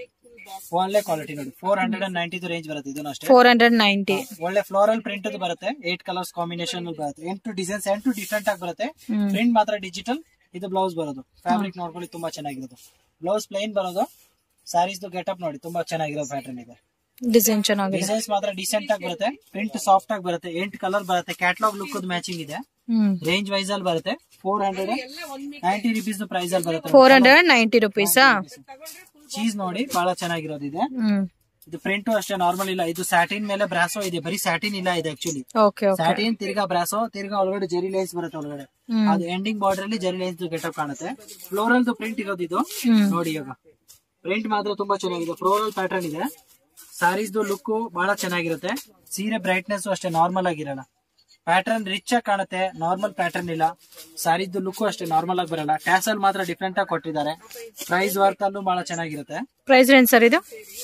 S2: ಒಳ್ಳೆ ಕ್ವಾಲಿಟಿ ನೋಡಿ four hundred and ninety range ಬರುತ್ತೆ ಇದನ್ನು ಅಷ್ಟೇ
S1: ಫೋರ್ ಹಂಡ್ರೆಡ್ ನೈಂಟಿ
S2: ಒಳ್ಳೆ ಫ್ಲೋರಲ್ ಪ್ರಿಂಟ್ ಬರುತ್ತೆ ಏಟ್ ಕಲರ್ಸ್ ಕಾಂಬಿನೇಷನ್ ಬರುತ್ತೆ ಎಂಟು ಡಿಸೈನ್ಸ್ ಎಂಟು ಡಿಫ್ರೆಂಟ್ ಆಗಿ ಬರುತ್ತೆ
S1: ಹ್ಮ್
S2: ಪ್ರಿಂಟ್ ಮಾತ್ರ ಡಿಜಿಟಲ್ ಇದು ಬ್ಲೌಸ್ ಬರೋದು ಫ್ಯಾಬ್ರಿಕ್ ನೋಡ್ಕೊಳ್ಳಿ ತುಂಬಾ ಚೆನ್ನಾಗಿರೋದು ಬ್ಲೌಸ್ ಪ್ಲೈನ್ ಬರೋದು ಸ್ಯಾರೀಸ್ ಗೆಟಪ್ ನೋಡಿ ತುಂಬಾ ಚೆನ್ನಾಗಿರೋ ಪ್ಯಾಟರ್ನ್ ಇದೆ
S1: ಡಿಸೈನ್ ಚೆನ್ನಾಗಿದೆ
S2: ಡಿಸೈನ್ಸ್ ಮಾತ್ರ ಡಿಸೆಂಟ್ ಆಗಿ ಬರುತ್ತೆ ಪ್ರಿಂಟ್ ಸಾಫ್ಟ್ ಆಗಿ ಬರುತ್ತೆ ಎಂಟು ಕಲರ್ ಬರುತ್ತೆ ಕ್ಯಾಟ್ಲಾಗ್ ಲುಕ್ ಮ್ಯಾಚಿಂಗ್ ಇದೆ
S1: ಹ್ಮ್
S2: ರೇಂಜ್ ವೈಸ್ ಅಲ್ಲಿ ಬರುತ್ತೆ four hundred ninety rupees price ಅಲ್ಲಿ ಬರುತ್ತೆ
S1: ಫೋರ್ ಹಂಡ್ರೆಡ್ ನೈಂಟಿ ರುಪೀಸಾ
S2: ಚೀಸ್ ನೋಡಿ ಬಹಳ ಚೆನ್ನಾಗಿರೋದು ಇದೆ
S1: ಹ್ಮ್
S2: ಇದು ಪ್ರಿಂಟು ಅಷ್ಟೇ ನಾರ್ಮಲ್ ಇಲ್ಲ ಇದು ಸ್ಯಾಟಿನ್ ಮೇಲೆ ಬ್ರಾಸೋ ಇದೆ ಬರೀ ಸ್ಯಾಟಿನ್ ಇಲ್ಲ ಇದೆ ಆಕ್ಚುಲಿ
S1: ಓಕೆ ಓಕೆ
S2: ಸ್ಯಾಟಿನ್ ತಿರ್ಗಾ ಬ್ರಾಸೋ ತಿರ್ಗಾ ಒಳಗಡೆ ಜರಿ ಲೈನ್ಸ್ ಬರುತ್ತೆ ಒಳಗಡೆ
S1: ಹ್ಮ್
S2: ಅದು ಎಂಡಿಂಗ್ ಬಾರ್ಡರ್ ಅಲ್ಲಿ ಜರಿ ಲೈನ್ಸ್ ಗೆಟಪ್ ಕಾಣುತ್ತೆ ಫ್ಲೋರಲ್ ಪ್ರಿಂಟ್ ಇರೋದು ಇದು
S1: ಹ್ಮ್
S2: ನೋಡಿ ಇವಾಗ ಪ್ರಿಂಟ್ ಮಾತ್ರ ತುಂಬಾ ಚೆನ್ನಾಗಿದೆ ಫ್ಲೋರಲ್ ಪ್ಯಾಟರ್ನ್ ಇದೆ ಸ್ಯಾರೀಸ್ ಲುಕ್ ಬಹಳ ಚೆನ್ನಾಗಿರುತ್ತೆ ಸೀರೆ ಬ್ರೈಟ್ನೆಸ್ ಅಷ್ಟೇ ನಾರ್ಮಲ್ ಆಗಿರಲ್ಲ ಪ್ಯಾಟರ್ನ್ ರಿಚ್ ಆಗಿ ಕಾಣುತ್ತೆ ನಾರ್ಮಲ್ ಪ್ಯಾಟರ್ನ್ ಇಲ್ಲ ಸ್ಯಾರಿದ್ದು ಲುಕ್ ಅಷ್ಟೇ ನಾರ್ಮಲ್ ಆಗಿ ಬರಲ್ಲ ಟ್ಯಾಸಲ್ ಮಾತ್ರ ಡಿಫ್ರೆಂಟ್ ಆಗಿ ಕೊಟ್ಟಿದ್ದಾರೆ ಪ್ರೈಸ್ ವರ್ತ್ ಅಲ್ಲೂ ಬಹಳ ಚೆನ್ನಾಗಿರುತ್ತೆ
S1: ಪ್ರೈಸ್ ರೇಂಜ್ ಸರ್ ಇದು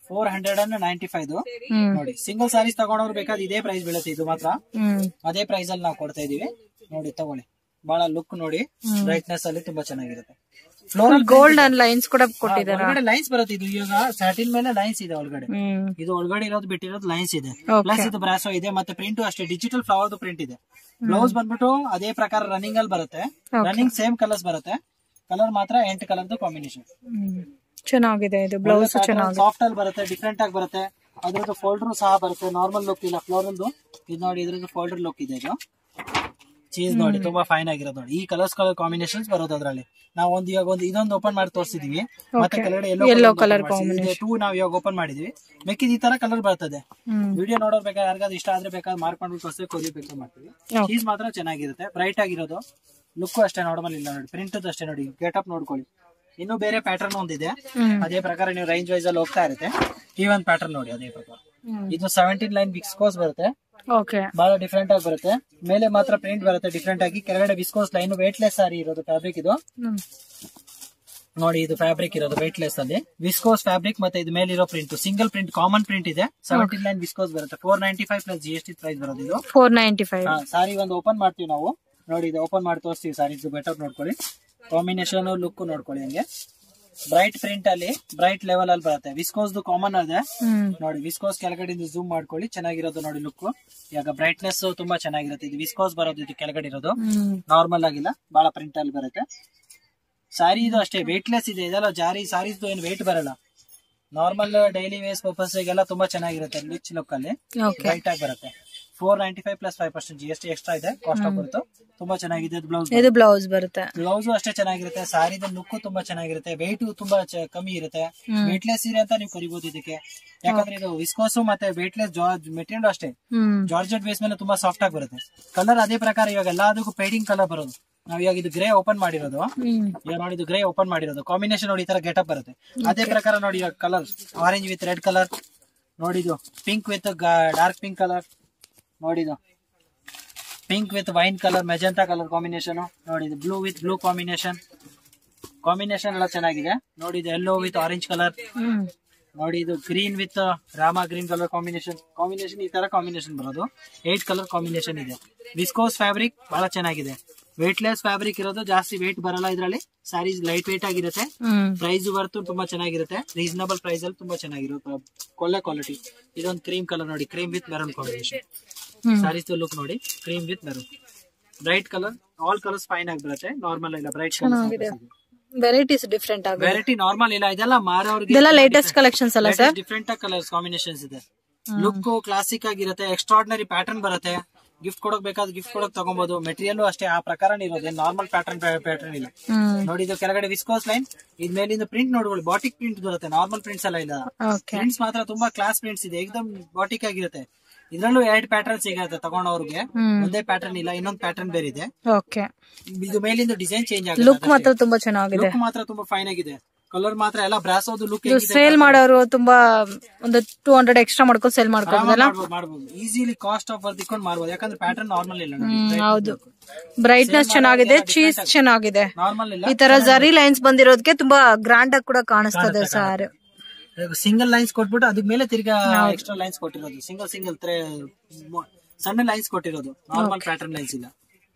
S2: four hundred and ninety five
S1: hmm
S2: ನೋಡಿ ಸಿಂಗಲ್ ಸಾರೀಸ್ ತಗೊಂಡವ್ರು ಬೇಕಾದ್ರೆ ಇದೇ ಪ್ರೈಸ್ ಬೀಳುತ್ತೆ ಇದು ಮಾತ್ರ
S1: ಹ್ಮ್
S2: ಅದೇ ಪ್ರೈಸ್ ಅಲ್ಲಿ ನಾವು ಕೊಡ್ತಾ ಇದೀವಿ ನೋಡಿ ತಗೊಳ್ಳಿ ಬಹಳ ಲುಕ್ ನೋಡಿ ಬ್ರೈಟ್ನೆಸ್ ಅಲ್ಲಿ ತುಂಬಾ ಚೆನ್ನಾಗಿರುತ್ತೆ ಫ್ಲೋರಲ್
S1: ಗೋಲ್ಡ್ ಅಂಡ್ ಲೈನ್ಸ್ ಕೂಡ ಕೊಟ್ಟಿದಾರ
S2: ಒಳಗಡೆ ಲೈನ್ಸ್ ಬರುತ್ತೆ ಇದು ಇವಾಗ ಸ್ಯಾಟಿನ್ ಮೇಲೆ ಲೈನ್ಸ್ ಇದೆ ಒಳಗಡೆ
S1: ಹ್ಮ್
S2: ಇದು ಒಳಗಡೆ ಇರೋದು ಬಿಟ್ಟಿರೋದು ಲೈನ್ಸ್ ಇದೆ
S1: Okay.
S2: ಪ್ಲಸ್ ಇದು ಬ್ರಾಸೋ ಇದೆ ಮತ್ತೆ ಪ್ರಿಂಟ್ ಅಷ್ಟೇ ಡಿಜಿಟಲ್ ಫ್ಲವರ್ ಪ್ರಿಂಟ್ ಇದೆ ಬ್ಲೌಸ್ ಬಂದ್ಬಿಟ್ಟು ಅದೇ ಪ್ರಕಾರ ರನ್ನಿಂಗ್ ಅಲ್ಲಿ ಬರುತ್ತೆ ರನ್ನಿಂಗ್ ಸೇಮ್ ಕಲರ್ಸ್ ಬರುತ್ತೆ ಕಲರ್ ಮಾತ್ರ ಎಂಟು ಕಲರ್ದು ಕಾಂಬಿನೇಷನ್
S1: ಹ್ಮ್. ಚೆನ್ನಾಗಿದೆ ಇದು ಬ್ಲೌಸ್ ಚೆನ್ನಾಗಿದೆ
S2: ಸಾಫ್ಟ್ ಅಲ್ಲಿ ಬರುತ್ತೆ ಡಿಫ್ರೆಂಟ್ ಆಗಿ ಬರುತ್ತೆ ಅದ್ರದ್ದು ಫೋಲ್ಡರ್ ಸಹ ಬರುತ್ತೆ ನಾರ್ಮಲ್ ಲುಕ್ ಇಲ್ಲ ಫ್ಲೋರಲ್ದು ಇದು ನೋಡಿ ಇದ್ರದ್ದು ಫೋಲ್ಡರ್ ಲುಕ್ ಇದೆ ಇದು ಚೀಸ್ ನೋಡಿ ತುಂಬಾ ಫೈನ್ ಆಗಿರೋದು ನೋಡಿ ಈ ಕಲರ್ಸ್ ಕಲರ್ ಕಾಂಬಿನೇಷನ್ಸ್ ಬರೋದು ಅದ್ರಲ್ಲಿ ನಾವು ಒಂದು ಇವಾಗ ಒಂದು ಇದೊಂದು ಓಪನ್ ಮಾಡಿ ತೋರಿಸಿದೀವಿ ಮತ್ತೆ ಕೆಳಗಡೆ
S1: Yellow
S2: yellow
S1: colour
S2: colour too ನಾವು ಇವಾಗ ಓಪನ್ ಮಾಡಿದ್ವಿ ಮೆಕ್ಕಿದ ಈ ತರ ಕಲರ್ ಬರ್ತದೆ
S1: ಹ್ಮ್
S2: ವಿಡಿಯೋ ನೋಡೋರ್ ಬೇಕಾದ್ರೆ ಯಾರಿಗಾದ್ರು ಇಷ್ಟ ಆದ್ರೆ ಬೇಕಾದ್ರೆ ಮಾರ್ಕ್ ಮಾಡ್ಬಿಟ್ಟು ಹೊಸ ಕೊರಿ ಬೇಕಾದ್ರೆ ಮಾಡ್ತೀವಿ
S1: Okay.
S2: ಚೀಸ್ ಮಾತ್ರ ಚೆನ್ನಾಗಿರುತ್ತೆ ಬ್ರೈಟ್ ಆಗಿರೋದು ಲುಕ್ ಅಷ್ಟೇ ನಾರ್ಮಲ್ ಇಲ್ಲ ನೋಡಿ ಪ್ರಿಂಟ್ ಅಷ್ಟೇ ನೋಡಿ ಗೆಟಪ್ ನೋಡ್ಕೊಳ್ಳಿ ಇನ್ನು ಬೇರೆ ಪ್ಯಾಟರ್ನ್ ಒಂದಿದೆ
S1: ಹ್ಮ್
S2: ಅದೇ ಪ್ರಕಾರ ನೀವು ರೇಂಜ್ ವೈಸ್ ಅಲ್ಲಿ ಹೋಗ್ತಾ ಇರುತ್ತೆ ಈ ಒಂದು ಪ್ಯಾಟರ್ನ್ ನೋಡಿ ಅದೇ ಪ್ರಕಾರ
S1: ಹ್ಮ್
S2: ಇದು ಸೆವೆಂಟೀನ್ ಲೈನ್ ವಿಸ್ಕೋಸ್ ಬರುತ್ತೆ
S1: ಓಕೆ
S2: ಬಹಳ ಡಿಫ್ರೆಂಟ್ ಆಗಿ ಬರುತ್ತೆ ಮೇಲೆ ಮಾತ್ರ ಪ್ರಿಂಟ್ ಬರುತ್ತೆ ಡಿಫ್ರೆಂಟ್ ಆಗಿ ಕೆಳಗಡೆ ವಿಸ್ಕೋಸ್ ಲೈನ್ ವೇಟ್ಲೆಸ್ ಸಾರಿ ಇರೋದು ಫ್ಯಾಬ್ರಿಕ್ ಇದು
S1: ಹ್ಮ್
S2: ನೋಡಿ ಇದು ಫ್ಯಾಬ್ರಿಕ್ ಇರೋದು ವೇಟ್ಲೆಸ್ ಅಲ್ಲಿ ವಿಸ್ಕೋಸ್ ಫ್ಯಾಬ್ರಿಕ್ ಮತ್ತೆ ಇದು ಮೇಲೆ ಇರೋ print single print common print ಇದೆ ಸೆವೆಂಟೀನ್ ಲೈನ್ ವಿಸ್ಕೋಸ್ ಬರುತ್ತೆ four ninety five plus G S T price ಬರೋದು ಇದು
S1: ಫೋರ್ ನೈಂಟಿ ಫೈವ್
S2: ಹಾ, ಸಾರಿ ಒಂದು ಓಪನ್ ಮಾಡ್ತೀವಿ ನಾವು ನೋಡಿ ಇದು ಓಪನ್ ಮಾಡಿ ತೋರಿಸ್ತೀವಿ ಸಾರಿ ಇದು ಬೆಟರ್ ನೋಡ್ಕೊಳ್ಳಿ ಕಾಂಬಿನೇಷನ್ ಲುಕ್ ನೋಡ್ಕೊಳ್ಳಿ ಹಂಗೆ ಬ್ರೈಟ್ ಪ್ರಿಂಟ್ ಅಲ್ಲಿ ಬ್ರೈಟ್ ಲೆವೆಲ್ ಅಲ್ಲಿ ಬರುತ್ತೆ ವಿಸ್ಕೋಸ್ ಕಾಮನ್ ಇದೆ
S1: ಹ್ಮ್
S2: ನೋಡಿ ವಿಸ್ಕೋಸ್ ಕೆಳಗಡೆಯಿಂದ ಝೂಮ್ ಮಾಡ್ಕೊಳ್ಳಿ ಚೆನ್ನಾಗಿರೋದು ನೋಡಿ ಲುಕ್ ಇವಾಗ ಬ್ರೈಟ್ನೆಸ್ ತುಂಬಾ ಚೆನ್ನಾಗಿರುತ್ತೆ ಇದು ವಿಸ್ಕೋಸ್ ಬರೋದು ಇದು ಕೆಳಗಡೆ ಇರೋದು
S1: ಹ್ಮ್
S2: ನಾರ್ಮಲ್ ಆಗಿಲ್ಲ ಬಹಳ ಪ್ರಿಂಟ್ ಅಲ್ಲಿ ಬರುತ್ತೆ ಸಾರಿ ಇದು ಅಷ್ಟೇ ವೆಯ್ಟ್ಲೆಸ್ ಇದೆ ಇದೆಲ್ಲ ಜಾರಿ ಸಾರೀಸ್ ಏನು ವೆಯ್ಟ್ ಬರಲ್ಲ ನಾರ್ಮಲ್ ಡೈಲಿ ವೇಸ್ ಪರ್ಪಸ್ ಗೆಲ್ಲ ತುಂಬಾ ಚೆನ್ನಾಗಿರುತ್ತೆ ರಿಚ್ ಲುಕ್ ಅಲ್ಲಿ
S1: ಓಕೆ
S2: ಬ್ರೈಟ್ ಆಗಿ ಬರುತ್ತೆ four ninety five plus five percent G S T extra ಇದೆ ಕಾಸ್ಟ್ ಆಫ್ ಬರುತ್ತೆ ತುಂಬಾ ಚೆನ್ನಾಗಿದೆ ಬ್ಲೌಸ್
S1: ಇದು ಬ್ಲೌಸ್ ಬರುತ್ತೆ
S2: ಬ್ಲೌಸ್ ಅಷ್ಟೇ ಚೆನ್ನಾಗಿರುತ್ತೆ ಸಾರಿದ ಲುಕ್ ತುಂಬಾ ಚೆನ್ನಾಗಿರುತ್ತೆ ವೆಯ್ಟ್ ತುಂಬಾ ಚ- ಕಮ್ಮಿ ಇರುತ್ತೆ ವೇಟ್ಲೆಸ್ ಸೀರೆ ಅಂತ ನೀವು ಕರಿಬಹುದು ಇದಕ್ಕೆ ಯಾಕಂದ್ರೆ ಇದು ವಿಸ್ಕೋಸ್ ಮತ್ತೆ ವೇಟ್ಲೆಸ್ ಮೆಟೀರಿಯಲ್ ಅಷ್ಟೇ
S1: ಹ್ಮ್
S2: ಜಾರ್ಜೆಟ್ ಬೇಸ್ ಮೇಲೆ ತುಂಬಾ ಸಾಫ್ಟ್ ಆಗಿ ಬರುತ್ತೆ ಕಲರ್ ಅದೇ ಪ್ರಕಾರ ಇವಾಗ ಎಲ್ಲದಕ್ಕೂ ಪೇಡಿಂಗ್ ಕಲರ್ ಬರೋದು ನಾವ್ ಇವಾಗ ಇದು ಗ್ರೇ ಓಪನ್ ಮಾಡಿರೋದು
S1: ಹ್ಮ್
S2: ಇವಾಗ ನೋಡಿ ಇದು ಗ್ರೇ ಓಪನ್ ಮಾಡಿರೋದು ಕಾಂಬಿನೇಷನ್ ನೋಡಿ ಈ ತರ ಗೆಟಪ್ ಬರುತ್ತೆ ಅದೇ ಪ್ರಕಾರ ನೋಡಿ ಇವಾಗ colour orange with red colour ನೋಡಿದು pink with dark pink colour ನೋಡಿದು pink with wine colour magenta colour combination ನೋಡಿದು blue with blue combination combination ಎಲ್ಲ ಚೆನ್ನಾಗಿದೆ ನೋಡಿ ಇದು yellow with orange colour
S1: hmm
S2: ನೋಡಿ ಇದು ಗ್ರೀನ್ ವಿತ್ ರಾಮ ಗ್ರೀನ್ ಕಲರ್ ಕಾಂಬಿನೇಷನ್ ಕಾಂಬಿನೇಷನ್ ಈ ತರ ಕಾಂಬಿನೇಷನ್ ಬರೋದು ಏಟ್ ಕಲರ್ ಕಾಂಬಿನೇಷನ್ ಇದೆ ವಿಸ್ಕೋಸ್ ಫ್ಯಾಬ್ರಿಕ್ ಬಹಳ ಚೆನ್ನಾಗಿದೆ ವೇಟ್ಲೆಸ್ ಫ್ಯಾಬ್ರಿಕ್ ಇರೋದು ಜಾಸ್ತಿ ವೇಟ್ ಬರಲ್ಲ ಇದರಲ್ಲಿ ಸ್ಯಾರೀಸ್ ಲೈಟ್ ವೇಟ್ ಆಗಿರುತ್ತೆ
S1: ಹ್ಮ್
S2: ಪ್ರೈಸ್ ಬರ್ತು ತುಂಬಾ ಚೆನ್ನಾಗಿರುತ್ತೆ ರೀಸನಬಲ್ ಪ್ರೈಸ್ ಅಲ್ಲಿ ತುಂಬಾ ಚೆನ್ನಾಗಿರುತ್ತೆ ಒಳ್ಳೆ ಕ್ವಾಲಿಟಿ ಇದೊಂದು ಕ್ರೀಮ್ ಕಲರ್ ನೋಡಿ cream with maroon combination
S1: hmm
S2: sarees look ನೋಡಿ cream with maroon bright colour all colours fine ಆಗಿ ಬರುತ್ತೆ ನಾರ್ಮಲ್ ಇಲ್ಲ ಬ್ರೈಟ್
S1: ಚೆನ್ನಾಗಿದೆ ವೆರೈಟೀಸ್ ಡಿಫ್ರೆಂಟ್ ಆಗಿದೆ
S2: ವೆರೈಟಿ ನಾರ್ಮಲ್ ಇಲ್ಲ ಇದೆಲ್ಲ ಮಾರೋರ್ಗೆ
S1: ಇದೆಲ್ಲ ಲೇಟೆಸ್ಟ್ ಕಲೆಕ್ಷನ್ಸ್ ಅಲ್ಲ ಸರ್
S2: ಡಿಫ್ರೆಂಟ್ ಕಲರ್ಸ್ ಕಾಂಬಿನೇಷನ್ಸ್ ಇದೆ ಲುಕ್ ಕ್ಲಾಸಿಕ್ ಆಗಿರುತ್ತೆ ಎಕ್ಸ್ಟ್ರಾರ್ಡಿನರಿ ಪ್ಯಾಟರ್ನ್ ಬರುತ್ತೆ ಗಿಫ್ಟ್ ಕೊಡಕ್ ಬೇಕಾದ್ರೆ ಗಿಫ್ಟ್ ಕೊಡಕ್ ತಗೊಬಹುದು ಮೆಟೀರಿಯಲ್ ಅಷ್ಟೇ ಆ ಪ್ರಕಾರ ಇರೋದು ನಾರ್ಮಲ್ ಪ್ಯಾಟರ್ನ್ ಪ್ಯಾಟರ್ನ್ ಇಲ್ಲ
S1: ಹ್ಮ್
S2: ನೋಡಿ ಇದು ಕೆಳಗಡೆ ವಿಸ್ಕೋಸ್ ಲೈನ್ ಇದ್ ಮೇಲಿಂದ ಪ್ರಿಂಟ್ ನೋಡ್ಕೊಳ್ಳಿ ಬಾಟಿಕ್ ಪ್ರಿಂಟ್ ಬರುತ್ತೆ ನಾರ್ಮಲ್ ಪ್ರಿಂಟ್ಸ್ ಎಲ್ಲ ಇಲ್ಲ
S1: ಓಕೆ
S2: ಪ್ರಿಂಟ್ಸ್ ಮಾತ್ರ ತುಂಬಾ ಕ್ಲಾಸ್ ಪ್ರಿಂಟ್ಸ್ ಇದೆ ಏಕದಮ್ ಬಾಟಿಕ್ ಆಗಿರುತ್ತೆ ಇದ್ರಲ್ಲೂ ಎರಡ್ ಪ್ಯಾಟರ್ನ್ ಸಿಗುತ್ತೆ ತಗೊಂಡವ್ರಿಗೆ
S1: ಹ್ಮ್
S2: ಒಂದೇ ಪ್ಯಾಟರ್ನ್ ಇಲ್ಲ ಇನ್ನೊಂದ್ ಪ್ಯಾಟರ್ನ್ ಬೇರೆ ಇದೆ
S1: ಓಕೆ
S2: ಇದು ಮೇಲಿಂದ ಡಿಸೈನ್ ಚೇಂಜ್
S1: ಲುಕ್
S2: ಆಗುತ್ತೆ
S1: ಮಾತ್ರ ತುಂಬಾ ಚೆನ್ನಾಗಿದೆ
S2: ಲುಕ್ ಮಾತ್ರ ತುಂಬಾ ಫೈನ್ ಆಗಿದೆ ಕಲರ್ ಮಾತ್ರ ಎಲ್ಲ ಬ್ರಾಸೋದು ಲುಕ್
S1: ಇದು ಸೇಲ್ ಮಾಡೋರು ತುಂಬಾ ಒಂದು ಟೂ ಹಂಡ್ರೆಡ್ ಎಕ್ಸ್ಟ್ರಾ ಮಾಡ್ಕೊಂಡು ಸೇಲ್ ಮಾಡ್ಕೋಬೋದಲ್ಲ
S2: ಮಾಡ್ಬೋದು ಮಾಡ್ಬೋದು ಈಸಿಲಿ ಕಾಸ್ಟ್ ಆಫ್ ವರ್ತ್ ಇಟ್ಕೊಂಡು ಮಾಡ್ಬೋದು ಯಾಕಂದ್ರೆ ಪ್ಯಾಟರ್ನ್ ನಾರ್ಮಲ್ ಇಲ್ಲ
S1: ಹ್ಮ್ ಹೌದು ಬ್ರೈಟ್ನೆಸ್ ಚೆನ್ನಾಗಿದೆ ಚೀಸ್ ಚೆನ್ನಾಗಿದೆ
S2: ನಾರ್ಮಲ್ ಇಲ್ಲ
S1: ಈ ತರ ಜರಿ ಲೈನ್ಸ್ ಬಂದಿರೋದಕ್ಕೆ ತುಂಬಾ ಗ್ರಾಂಡ್ ಆಗಿ ಕೂಡ ಕಾಣಿಸ್ತದೆ ಸಾರ್
S2: ಸಿಂಗಲ್ ಲೈನ್ಸ್ ಕೊಟ್ಬಿಟ್ಟು ಅದ್ರ ಮೇಲೆ ತಿರ್ಗಾ ಎಕ್ಸ್ಟ್ರಾ ಲೈನ್ಸ್ ಕೊಟ್ಟಿರೋದು ಸಿಂಗಲ್ ಸಿಂಗಲ್ ಸಣ್ಣ ಲೈನ್ಸ್ ಕೊಟ್ಟಿರೋದು ನಾರ್ಮಲ್ ಪ್ಯಾಟರ್ನ್ ಲೈನ್ಸ್ ಇಲ್ಲ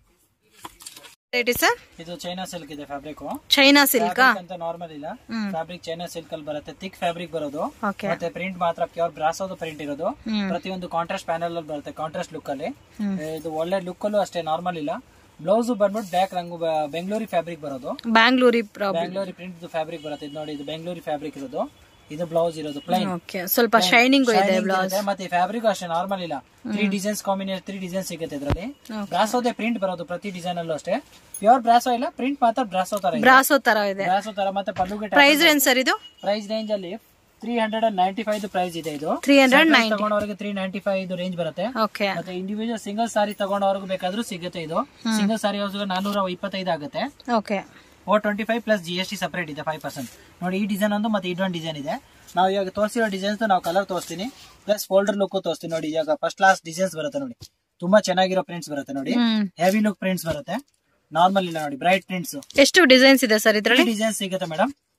S1: ಸರ್
S2: ಇದು ಚೈನಾ ಸಿಲ್ಕ್ ಇದೆ ಫ್ಯಾಬ್ರಿಕ್
S1: ಚೈನಾ ಸಿಲ್ಕಾ
S2: ಅಂತ ನಾರ್ಮಲ್ ಇಲ್ಲ
S1: ಹ್ಮ್.
S2: ಫ್ಯಾಬ್ರಿಕ್ ಚೈನಾ ಸಿಲ್ಕ್ ಅಲ್ಲಿ ಬರುತ್ತೆ ಥಿಕ್ ಫ್ಯಾಬ್ರಿಕ್ ಬರೋದು
S1: ಓಕೆ
S2: ಮತ್ತೆ ಪ್ರಿಂಟ್ ಮಾತ್ರ ಪ್ಯೂರ್ ಬ್ರಾಸೋದು ಪ್ರಿಂಟ್ ಇರೋದು
S1: ಹ್ಮ್.
S2: ಪ್ರತಿಯೊಂದು ಕಾಂಟ್ರಾಸ್ಟ್ ಪ್ಯಾನಲ್ ಅಲ್ಲಿ ಬರುತ್ತೆ ಕಾಂಟ್ರಾಸ್ಟ್ ಲುಕ್ ಅಲ್ಲಿ
S1: ಹ್ಮ್.
S2: ಇದು ಒಳ್ಳೆ ಲುಕ್ ಅಲ್ಲೂ ಅಷ್ಟೇ ನಾರ್ಮಲ್ ಇಲ್ಲ ಬ್ಲೌಸ್ ಬಂದ್ಬಿಟ್ಟು ಬ್ಯಾಕ್ ರಂಗು ಬೆಂಗಳೂರಿ ಫ್ಯಾಬ್ರಿಕ್ ಬರೋದು
S1: Bangalori problem
S2: Bengaluri print fabric ಬರುತ್ತೆ ಇದು ನೋಡಿ ಇದು ಬೆಂಗಳೂರಿ ಫ್ಯಾಬ್ರಿಕ್ ಇರೋದು ಇದು ಬ್ಲೌಸ್ ಇರೋದು ಪ್ಲೈನ್
S1: ಓಕೆ ಸ್ವಲ್ಪ ಶೈನಿಂಗ್ ಇದೆ ಬ್ಲೌಸ್
S2: ಮತ್ತೆ ಫ್ಯಾಬ್ರಿಕ್ ಅಷ್ಟೇ ನಾರ್ಮಲ್ ಇಲ್ಲ three designs combination three design ಸಿಗುತ್ತೆ ಇದರಲ್ಲಿ
S1: Okay.
S2: ಬ್ರಾಸೋದೇ ಪ್ರಿಂಟ್ ಬರೋದು ಪ್ರತಿ ಡಿಸೈನ್ ಅಲ್ಲೂ ಅಷ್ಟೇ ಪ್ಯೂರ್ ಬ್ರಾಸೋ ಇಲ್ಲ ಪ್ರಿಂಟ್ ಮಾತ್ರ ಬ್ರಾಸೋ ತರ ಇದೆ
S1: ಬ್ರಾಸೋ ತರ ಇದೆ
S2: ಬ್ರಾಸೋ ತರ ಮತ್ತೆ ಪಲ್ಲುಗೆ
S1: ಪ್ರೈಸ್ ಏನ್ ಸರ್ ಇದು
S2: ಪ್ರೈಸ್ ರೇಂಜ್ ಅಲ್ಲಿ three hundred and ninety five price ಇದೆ ಇದು
S1: ತ್ರೀ ಹಂಡ್ರೆಡ್ ನೈನ್
S2: ತಗೊಂಡವರಿಗೆ ತ್ರೀ ನೈಂಟಿ ಫೈವ್ ಇದು ರೇಂಜ್ ಬರುತ್ತೆ
S1: ಓಕೆ
S2: ಮತ್ತೆ ಇಂಡಿವಿಜುವಲ್ ಸಿಂಗಲ್ ಸಾರಿ ತಗೊಂಡವ್ರಿಗೂ ಬೇಕಾದ್ರೂ ಸಿಗುತ್ತೆ ಇದು ಸಿಂಗಲ್ ಸಾರಿ ನಾನೂರ ಇಪ್ಪತ್ತೈದು ಆಗುತ್ತೆ
S1: okay
S2: oh twenty five plus G S T separate ಇದೆ ಫೈವ್ ಪರ್ಸೆಂಟ್ ನೋಡಿ ಈ ಡಿಸೈನ್ ಒಂದು ಮತ್ತೆ ಇದೊಂದು ಡಿಸೈನ್ ಇದೆ ನಾವು ಇವಾಗ ತೋರಿಸಿರೋ ಡಿಸೈನ್ಸ್ ನಾವು ಕಲರ್ ತೋರಿಸ್ತೀನಿ ಪ್ಲಸ್ ಫೋಲ್ಡರ್ ಲುಕ್ ತೋರಿಸ್ತೀನಿ ನೋಡಿ ಇವಾಗ ಫಸ್ಟ್ ಕ್ಲಾಸ್ ಡಿಸೈನ್ಸ್ ಬರುತ್ತೆ ನೋಡಿ ತುಂಬಾ ಚೆನ್ನಾಗಿರೋ ಪ್ರಿಂಟ್ಸ್ ಬರುತ್ತೆ ನೋಡಿ
S1: ಹ್ಮ್
S2: ಹೆವಿ ಲುಕ್ ಪ್ರಿಂಟ್ಸ್ ಬರುತ್ತೆ ನಾರ್ಮಲ್ ಇಲ್ಲ ನೋಡಿ ಬ್ರೈಟ್ ಪ್ರಿಂಟ್ಸ್
S1: ಎಷ್ಟು ಡಿಸೈನ್ಸ್ ಇದೆ ಸರ್ ಇದ್ರಲ್ಲಿ
S2: ಡಿಸೈನ್ಸ್ ಸಿಗುತ್ತೆ madam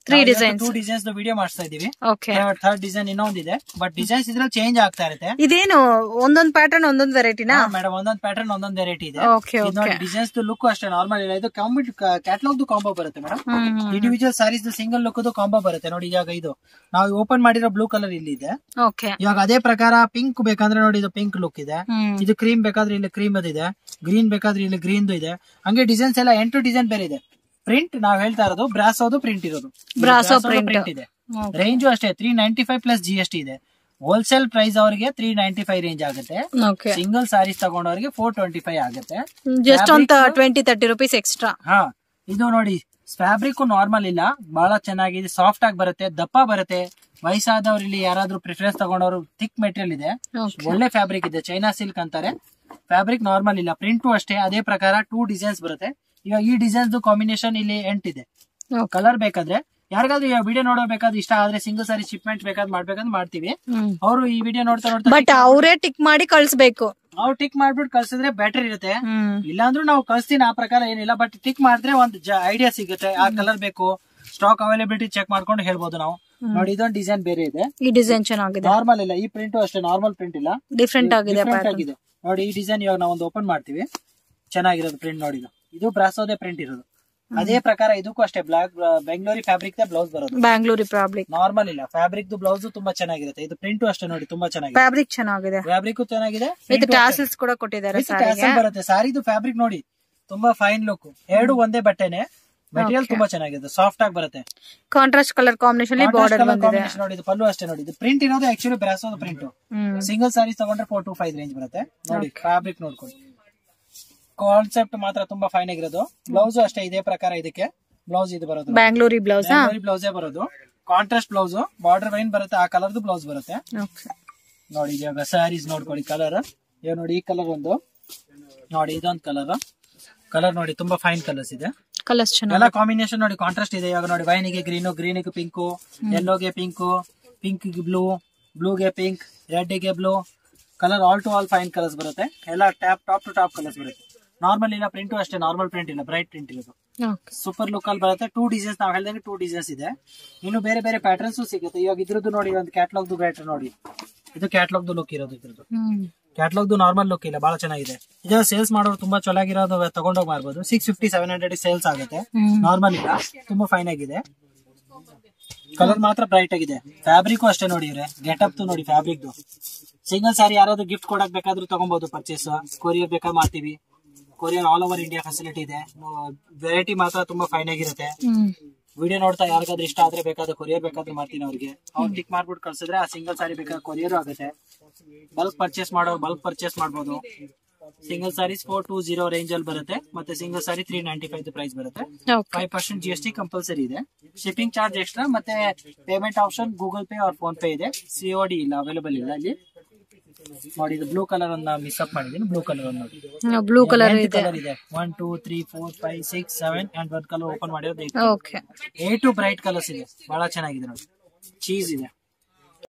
S1: three designs
S2: two designs video ಮಾಡಿಸ್ತಾ ಇದೀವಿ
S1: ಓಕೆ
S2: ಥರ್ಡ್ ಡಿಸೈನ್ ಇನ್ನೊಂದಿದೆ ಬಟ್ ಡಿಸೈನ್ಸ್ ಇದ್ರಲ್ಲಿ ಚೇಂಜ್ ಆಗ್ತಾ ಇರುತ್ತೆ
S1: ಇದೇನು ಒಂದೊಂದ್ ಪ್ಯಾಟರ್ನ್ ಒಂದೊಂದ್ ವೆರೈಟಿನಾ
S2: ಮೇಡಮ್ ಒಂದೊಂದ್ ಪ್ಯಾಟರ್ನ್ ಒಂದೊಂದ್ ವೆರೈಟಿ ಇದೆ
S1: ಓಕೆ
S2: ಇದು ನೋಡಿ ಡಿಸೈನ್ಸ್ ಲುಕ್ ಅಷ್ಟೇ ನಾರ್ಮಲ್ ಇಲ್ಲ ಇದು ಕಂಪ್ಲೀಟ್ ಕ್ಯಾಟ್ಲಾಗ್ ಕಾಂಬೋ ಬರುತ್ತೆ madam
S1: hmm
S2: individual sarees single look combo ಬರುತ್ತೆ ನೋಡಿ ಇವಾಗ ಇದು ನಾವು ಓಪನ್ ಮಾಡಿರೋ ಬ್ಲೂ ಕಲರ್ ಇಲ್ಲಿ ಇದೆ
S1: ಓಕೆ
S2: ಇವಾಗ ಅದೇ ಪ್ರಕಾರ ಪಿಂಕ್ ಬೇಕಂದ್ರೆ ನೋಡಿ ಇದು ಪಿಂಕ್ ಲುಕ್ ಇದೆ
S1: ಹ್ಮ್
S2: ಇದು ಕ್ರೀಮ್ ಬೇಕಾದ್ರೆ ಇಲ್ಲಿ ಕ್ರೀಮ್ ಇದೆ ಗ್ರೀನ್ ಬೇಕಾದ್ರೆ ಇಲ್ಲಿ ಗ್ರೀನ್ ಇದೆ ಹಂಗೆ ಡಿಸೈನ್ಸ್ ಎಲ್ಲ ಎಂಟು ಡಿಸೈನ್ ಬೇರೆ ಇದೆ ಪ್ರಿಂಟ್ ನಾವ್ ಹೇಳ್ತಾ ಇರೋದು ಬ್ರಾಸೋದು ಪ್ರಿಂಟ್ ಇರೋದು
S1: Brasso print.
S2: ಪ್ರಿಂಟ್ ಇದೆ ರೇಂಜು ಅಷ್ಟೇ three ninety five plus G S T ಇದೆ ಹೋಲ್ಸೇಲ್ ಪ್ರೈಸ್ ಅವರಿಗೆ ತ್ರೀ ನೈಂಟಿ ಫೈವ್ ರೇಂಜ್ ಆಗುತ್ತೆ
S1: ಓಕೆ
S2: ಸಿಂಗಲ್ ಸಾರೀಸ್ ತಗೊಂಡವರಿಗೆ ಫೋರ್ ಟ್ವೆಂಟಿ ಫೈವ್ ಆಗುತ್ತೆ
S1: ಜಸ್ಟ್ ಒಂದ್ ಟ್ವೆಂಟಿ ತರ್ಟಿ ರುಪೀಸ್ ಎಕ್ಸ್ಟ್ರಾ
S2: ಹಾ ಇದು ನೋಡಿ ಫ್ಯಾಬ್ರಿಕ್ ನಾರ್ಮಲ್ ಇಲ್ಲ ಬಹಳ ಚೆನ್ನಾಗಿದೆ ಸಾಫ್ಟ್ ಆಗಿ ಬರುತ್ತೆ ದಪ್ಪ ಬರುತ್ತೆ ವಯಸ್ಸಾದವ್ರು ಇಲ್ಲಿ ಯಾರಾದ್ರೂ ಪ್ರಿಫರೆನ್ಸ್ ತಗೊಂಡವರು ಥಿಕ್ ಮೆಟೀರಿಯಲ್ ಇದೆ
S1: ಓಕೆ
S2: ಒಳ್ಳೆ ಫ್ಯಾಬ್ರಿಕ್ ಇದೆ ಚೈನಾ ಸಿಲ್ಕ್ ಅಂತಾರೆ ಫ್ಯಾಬ್ರಿಕ್ ನಾರ್ಮಲ್ ಇಲ್ಲ ಪ್ರಿಂಟು ಅಷ್ಟೇ ಅದೇ ಪ್ರಕಾರ ಟೂ ಡಿಸೈನ್ಸ್ ಬರುತ್ತೆ ಇವಾಗ ಈ ಡಿಸೈನ್ಸ್ ಕಾಂಬಿನೇಷನ್ ಇಲ್ಲಿ ಎಂಟಿದೆ
S1: ಓಕೆ
S2: ಕಲರ್ ಬೇಕಾದ್ರೆ ಯಾರಿಗಾದ್ರೂ ವಿಡಿಯೋ ನೋಡಬೇಕಾದ್ರೆ ಇಷ್ಟ ಆದ್ರೆ ಸಿಂಗಲ್ ಸಾರಿ ಶಿಪ್ಮೆಂಟ್ ಬೇಕಾದ್ರೆ ಮಾಡ್ಬೇಕಂದ್ರೆ ಮಾಡ್ತೀವಿ
S1: ಹ್ಮ್
S2: ಅವರು ಈ ವಿಡಿಯೋ ನೋಡ್ತಾ ನೋಡ್ತಾ
S1: ಬಟ್ ಅವರೇ ಟಿಕ್ ಮಾಡಿ ಕಳ್ಸ್ಬೇಕು
S2: ನಾವು ಟಿಕ್ ಮಾಡ್ಬಿಟ್ಟು ಕಳ್ಸಿದ್ರೆ ಬೆಟರ್ ಇರುತ್ತೆ
S1: ಹ್ಮ್
S2: ಇಲ್ಲಾಂದ್ರೂ ನಾವು ಕಳ್ಸ್ತೀನಿ ಆ ಪ್ರಕಾರ ಏನಿಲ್ಲ ಬಟ್ ಟಿಕ್ ಮಾಡಿದ್ರೆ ಒಂದು ಐಡಿಯಾ ಸಿಗುತ್ತೆ ಆ ಕಲರ್ ಬೇಕು ಸ್ಟಾಕ್ ಅವೈಲಬಿಲಿಟಿ ಚೆಕ್ ಮಾಡ್ಕೊಂಡು ಹೇಳ್ಬೋದು ನಾವು ನೋಡಿ ಇದೊಂದು ಡಿಸೈನ್ ಬೇರೆ ಇದೆ
S1: ಈ ಡಿಸೈನ್ ಚೆನ್ನಾಗಿದೆ
S2: ನಾರ್ಮಲ್ ಇಲ್ಲ ಈ ಪ್ರಿಂಟ್ ಅಷ್ಟೇ ನಾರ್ಮಲ್ ಪ್ರಿಂಟ್ ಇಲ್ಲ
S1: ಡಿಫ್ರೆಂಟ್ ಆಗಿದೆ
S2: ಡಿಫ್ರೆಂಟ್
S1: ಪ್ಯಾಟರ್ನ್
S2: ಆಗಿದೆ ನೋಡಿ ಈ ಡಿಸೈನ್ ಇವಾಗ ನಾವು ಒಂದು ಓಪನ್ ಮಾಡ್ತೀವಿ ಚೆನ್ನಾಗಿರೋದು ಪ್ರಿಂಟ್ ನೋಡಿ ಇದು. ಇದು ಬ್ರಾಸೋದೇ ಪ್ರಿಂಟ್ ಇರೋದು ಅದೇ ಪ್ರಕಾರ ಇದಕ್ಕೂ ಅಷ್ಟೇ ಬ್ಲಾಕ್ ಬೆಂಗಳೂರಿ ಫ್ಯಾಬ್ರಿಕ್ ಬ್ಲೌಸ್ ಬರೋದು
S1: ಬ್ಯಾಂಗ್ಳೂರ್ ಫ್ಯಾಬ್ರಿಕ್
S2: ನಾರ್ಮಲ್ ಇಲ್ಲ ಫ್ಯಾಬ್ರಿಕ್ ಬ್ಲೌಸ್ ತುಂಬಾ ಚೆನ್ನಾಗಿರುತ್ತೆ ಇದು ಪ್ರಿಂಟು ಅಷ್ಟೇ ನೋಡಿ ತುಂಬಾ ಚೆನ್ನಾಗಿದೆ
S1: ಫ್ಯಾಬ್ರಿಕ್ ಚೆನ್ನಾಗಿದೆ
S2: ಫ್ಯಾಬ್ರಿಕ್ ಚೆನ್ನಾಗಿದೆ
S1: ವಿತ್ ಟ್ಯಾಸಲ್ಸ್ ಕೂಡ ಕೊಟ್ಟಿದ್ದಾರೆ
S2: With tassel ಬರುತ್ತೆ ಸಾರಿದು ಫ್ಯಾಬ್ರಿಕ್ ನೋಡಿ ತುಂಬಾ ಫೈನ್ ಲುಕ್ ಎರಡು ಒಂದೇ ಬಟ್ಟೆನೆ ಮೆಟೀರಿಯಲ್ ತುಂಬಾ ಚೆನ್ನಾಗಿದೆ ಸಾಫ್ಟ್ ಆಗಿ ಬರುತ್ತೆ
S1: ಕಾಂಟ್ರಾಸ್ಟ್ ಕಲರ್ ಕಾಂಬಿನೇಷನ್ ಬಾರ್ಡರ್ ಬಂದಿದೆ
S2: ಕಾಂಬಿನೇಷನ್ ನೋಡಿ ಇದು ಪಲ್ಲು ಅಷ್ಟೇ ನೋಡಿ ಇದು ಪ್ರಿಂಟ್ ಇರೋದು ಆಕ್ಚುಲಿ ಬ್ರಾಸೋದು ಪ್ರಿಂಟ್
S1: ಹ್ಮ್
S2: ಸಿಂಗಲ್ ಸಾರೀಸ್ ತಗೊಂಡ್ರೆ ಫೋರ್ ಟು ಫೈವ್ ರೇಂಜ್ ಬರುತ್ತೆ ನೋಡಿ ಫ್ಯಾಬ್ರಿಕ್ ನೋಡ್ಕೊಳ್ಳಿ ಕಾನ್ಸೆಪ್ಟ್ ಮಾತ್ರ ತುಂಬಾ ಫೈನ್ ಆಗಿರೋದು ಬ್ಲೌಸ್ ಅಷ್ಟೇ ಇದೇ ಪ್ರಕಾರ ಇದಕ್ಕೆ ಬ್ಲೌಸ್ ಇದು ಬರೋದು
S1: ಬ್ಯಾಂಗ್ಳೂರಿ ಬ್ಲೌಸ್
S2: ಬ್ಲೌಸೇ ಬರೋದು ಕಾಂಟ್ರಾಸ್ಟ್ ಬ್ಲೌಸ್ ಬಾರ್ಡರ್ ವೈನ್ ಬರುತ್ತೆ ಆ ಕಲರ್ದು ಬ್ಲೌಸ್ ಬರುತ್ತೆ
S1: ಓಕೆ
S2: ನೋಡಿ ಇವಾಗ ಸ್ಯಾರೀಸ್ ನೋಡ್ಕೊಳ್ಳಿ ಕಲರ್ ಇವಾಗ ನೋಡಿ ಈ ಕಲರ್ ಒಂದು ನೋಡಿ ಇದೊಂದು ಕಲರ್ ಕಲರ್ ನೋಡಿ ತುಂಬಾ ಫೈನ್ ಕಲರ್ಸ್ ಇದೆ
S1: ಕಲರ್ಸ್ ಚೆನ್ನಾಗಿ
S2: ಎಲ್ಲ ಕಾಂಬಿನೇಷನ್ ನೋಡಿ ಕಾಂಟ್ರಾಸ್ಟ್ ಇದೆ ಇವಾಗ ನೋಡಿ ವೈನಿಗೆ ಗ್ರೀನು ಗ್ರೀನಿಗೆ ಪಿಂಕು ಯೆಲ್ಲೋಗೆ ಪಿಂಕು ಪಿಂಕ್ ಬ್ಲೂ ಬ್ಲೂಗೆ ಪಿಂಕ್ ರೆಡ್ಗೆ blue colour all to all fine colours ಬರುತ್ತೆ ಎಲ್ಲ top top to top colours ಬರುತ್ತೆ ನಾರ್ಮಲ್ ಇಲ್ಲ ಪ್ರಿಂಟು ಅಷ್ಟೇ ನಾರ್ಮಲ್ ಪ್ರಿಂಟ್ ಇಲ್ಲ ಬ್ರೈಟ್ ಪ್ರಿಂಟ್ ಇರೋದು
S1: ಓಕೆ
S2: ಸೂಪರ್ ಲುಕ್ ಅಲ್ಲಿ ಬರುತ್ತೆ ಟೂ ಡಿಸೈನ್ಸ್ ನಾವು ಹೇಳ್ದಂಗೆ ಟೂ ಡಿಸೈನ್ಸ್ ಇದೆ ಇನ್ನು ಬೇರೆ ಬೇರೆ ಪ್ಯಾಟರ್ನ್ಸ್ ಸಿಗುತ್ತೆ ಇವಾಗ ಇದ್ರದ್ದು ನೋಡಿ ಒಂದು ಕ್ಯಾಟ್ಲಾಗ್ದು ಬ್ಯಾಟರ್ ನೋಡಿ ಇದು ಕ್ಯಾಟ್ಲಾಗ್ದು ಲುಕ್ ಇರೋದು ಇದ್ರದ್ದು
S1: ಹ್ಮ್
S2: ಕ್ಯಾಟ್ಲಾಗ್ದು ನಾರ್ಮಲ್ ಲುಕ್ ಇಲ್ಲ ಬಹಳ ಚೆನ್ನಾಗಿದೆ ಇದು ಸೇಲ್ಸ್ ಮಾಡೋರು ತುಂಬಾ ಚೆನ್ನಾಗಿರೋದು ತಗೊಂಡೋಗಿ ಮಾರ್ಬೋದು six fifty seven hundred sales ಆಗುತ್ತೆ
S1: ಹ್ಮ್
S2: ನಾರ್ಮಲ್ ಇಲ್ಲ ತುಂಬಾ ಫೈನ್ ಆಗಿದೆ ಕಲರ್ ಮಾತ್ರ ಬ್ರೈಟ್ ಆಗಿದೆ ಫ್ಯಾಬ್ರಿಕ್ ಅಷ್ಟೇ ನೋಡಿ ಇವ್ರೆ ಗೆಟಪ್ ನೋಡಿ ಫ್ಯಾಬ್ರಿಕ್ ಸಿಂಗಲ್ ಸಾರಿ ಯಾರಾದ್ರೂ ಗಿಫ್ಟ್ ಕೊಡಕ್ ಬೇಕಾದ್ರೂ ತಗೊಬಹುದು ಪರ್ಚೇಸ್ ಕೊರಿಯರ್ ಬೇಕಾದ್ರೆ ಮಾಡ್ತೀವಿ courier all over India facility ಇದೆ ವೆರೈಟಿ ಮಾತ್ರ ತುಂಬಾ ಫೈನ್ ಆಗಿರುತ್ತೆ
S1: ಹ್ಮ್
S2: ವಿಡಿಯೋ ನೋಡ್ತಾ ಯಾರಿಗಾದ್ರೂ ಇಷ್ಟ ಆದ್ರೆ ಬೇಕಾದ್ರೆ ಕೊರಿಯರ್ ಬೇಕಾದ್ರೆ ಮಾಡ್ತೀನಿ ಅವ್ರಿಗೆ ಅವ್ರು ಟಿಕ್ ಮಾಡ್ಬಿಟ್ಟು ಕಳ್ಸಿದ್ರೆ ಆ ಸಿಂಗಲ್ ಸಾರಿ ಬೇಕಾದ್ರೆ ಕೊರಿಯರ್ ಆಗುತ್ತೆ ಬಲ್ಕ್ ಪರ್ಚೇಸ್ ಮಾಡೋ ಬಲ್ಕ್ ಪರ್ಚೇಸ್ ಮಾಡ್ಬೋದು single saris four two zero range ಅಲ್ಲಿ ಬರುತ್ತೆ ಮತ್ತೆ single sari three ninety five price ಬರುತ್ತೆ
S1: okay
S2: five percent G S T compulsory ಇದೆ ಶಿಪ್ಪಿಂಗ್ ಚಾರ್ಜ್ ಎಕ್ಸ್ಟ್ರಾ ಮತ್ತೆ payment option Google Pay or phone pay ಇದೆ ಸಿಒಡಿ ಇಲ್ಲ ಅವೈಲೇಬಲ್ ಇಲ್ಲ ಇಲ್ಲಿ ನೋಡಿ ಇದು ಬ್ಲೂ ಕಲರ್ ಒಂದು ಮಿಸ್ ಅಪ್ ಮಾಡಿದೀನಿ ಬ್ಲೂ ಕಲರ್ ಒಂದು ನೋಡಿ
S1: ಬ್ಲೂ ಕಲರ್ ಇದೆ
S2: ಕಲರ್ ಇದೆ one two three four five six seven and one colour open ಮಾಡಿರೋದು
S1: ಓಕೆ
S2: ಏ ಟು ಬ್ರೈಟ್ ಕಲರ್ಸ್ ಇದೆ ಬಹಳ ಚೆನ್ನಾಗಿದೆ ನೋಡಿ ಚೀಸ್ ಇದೆ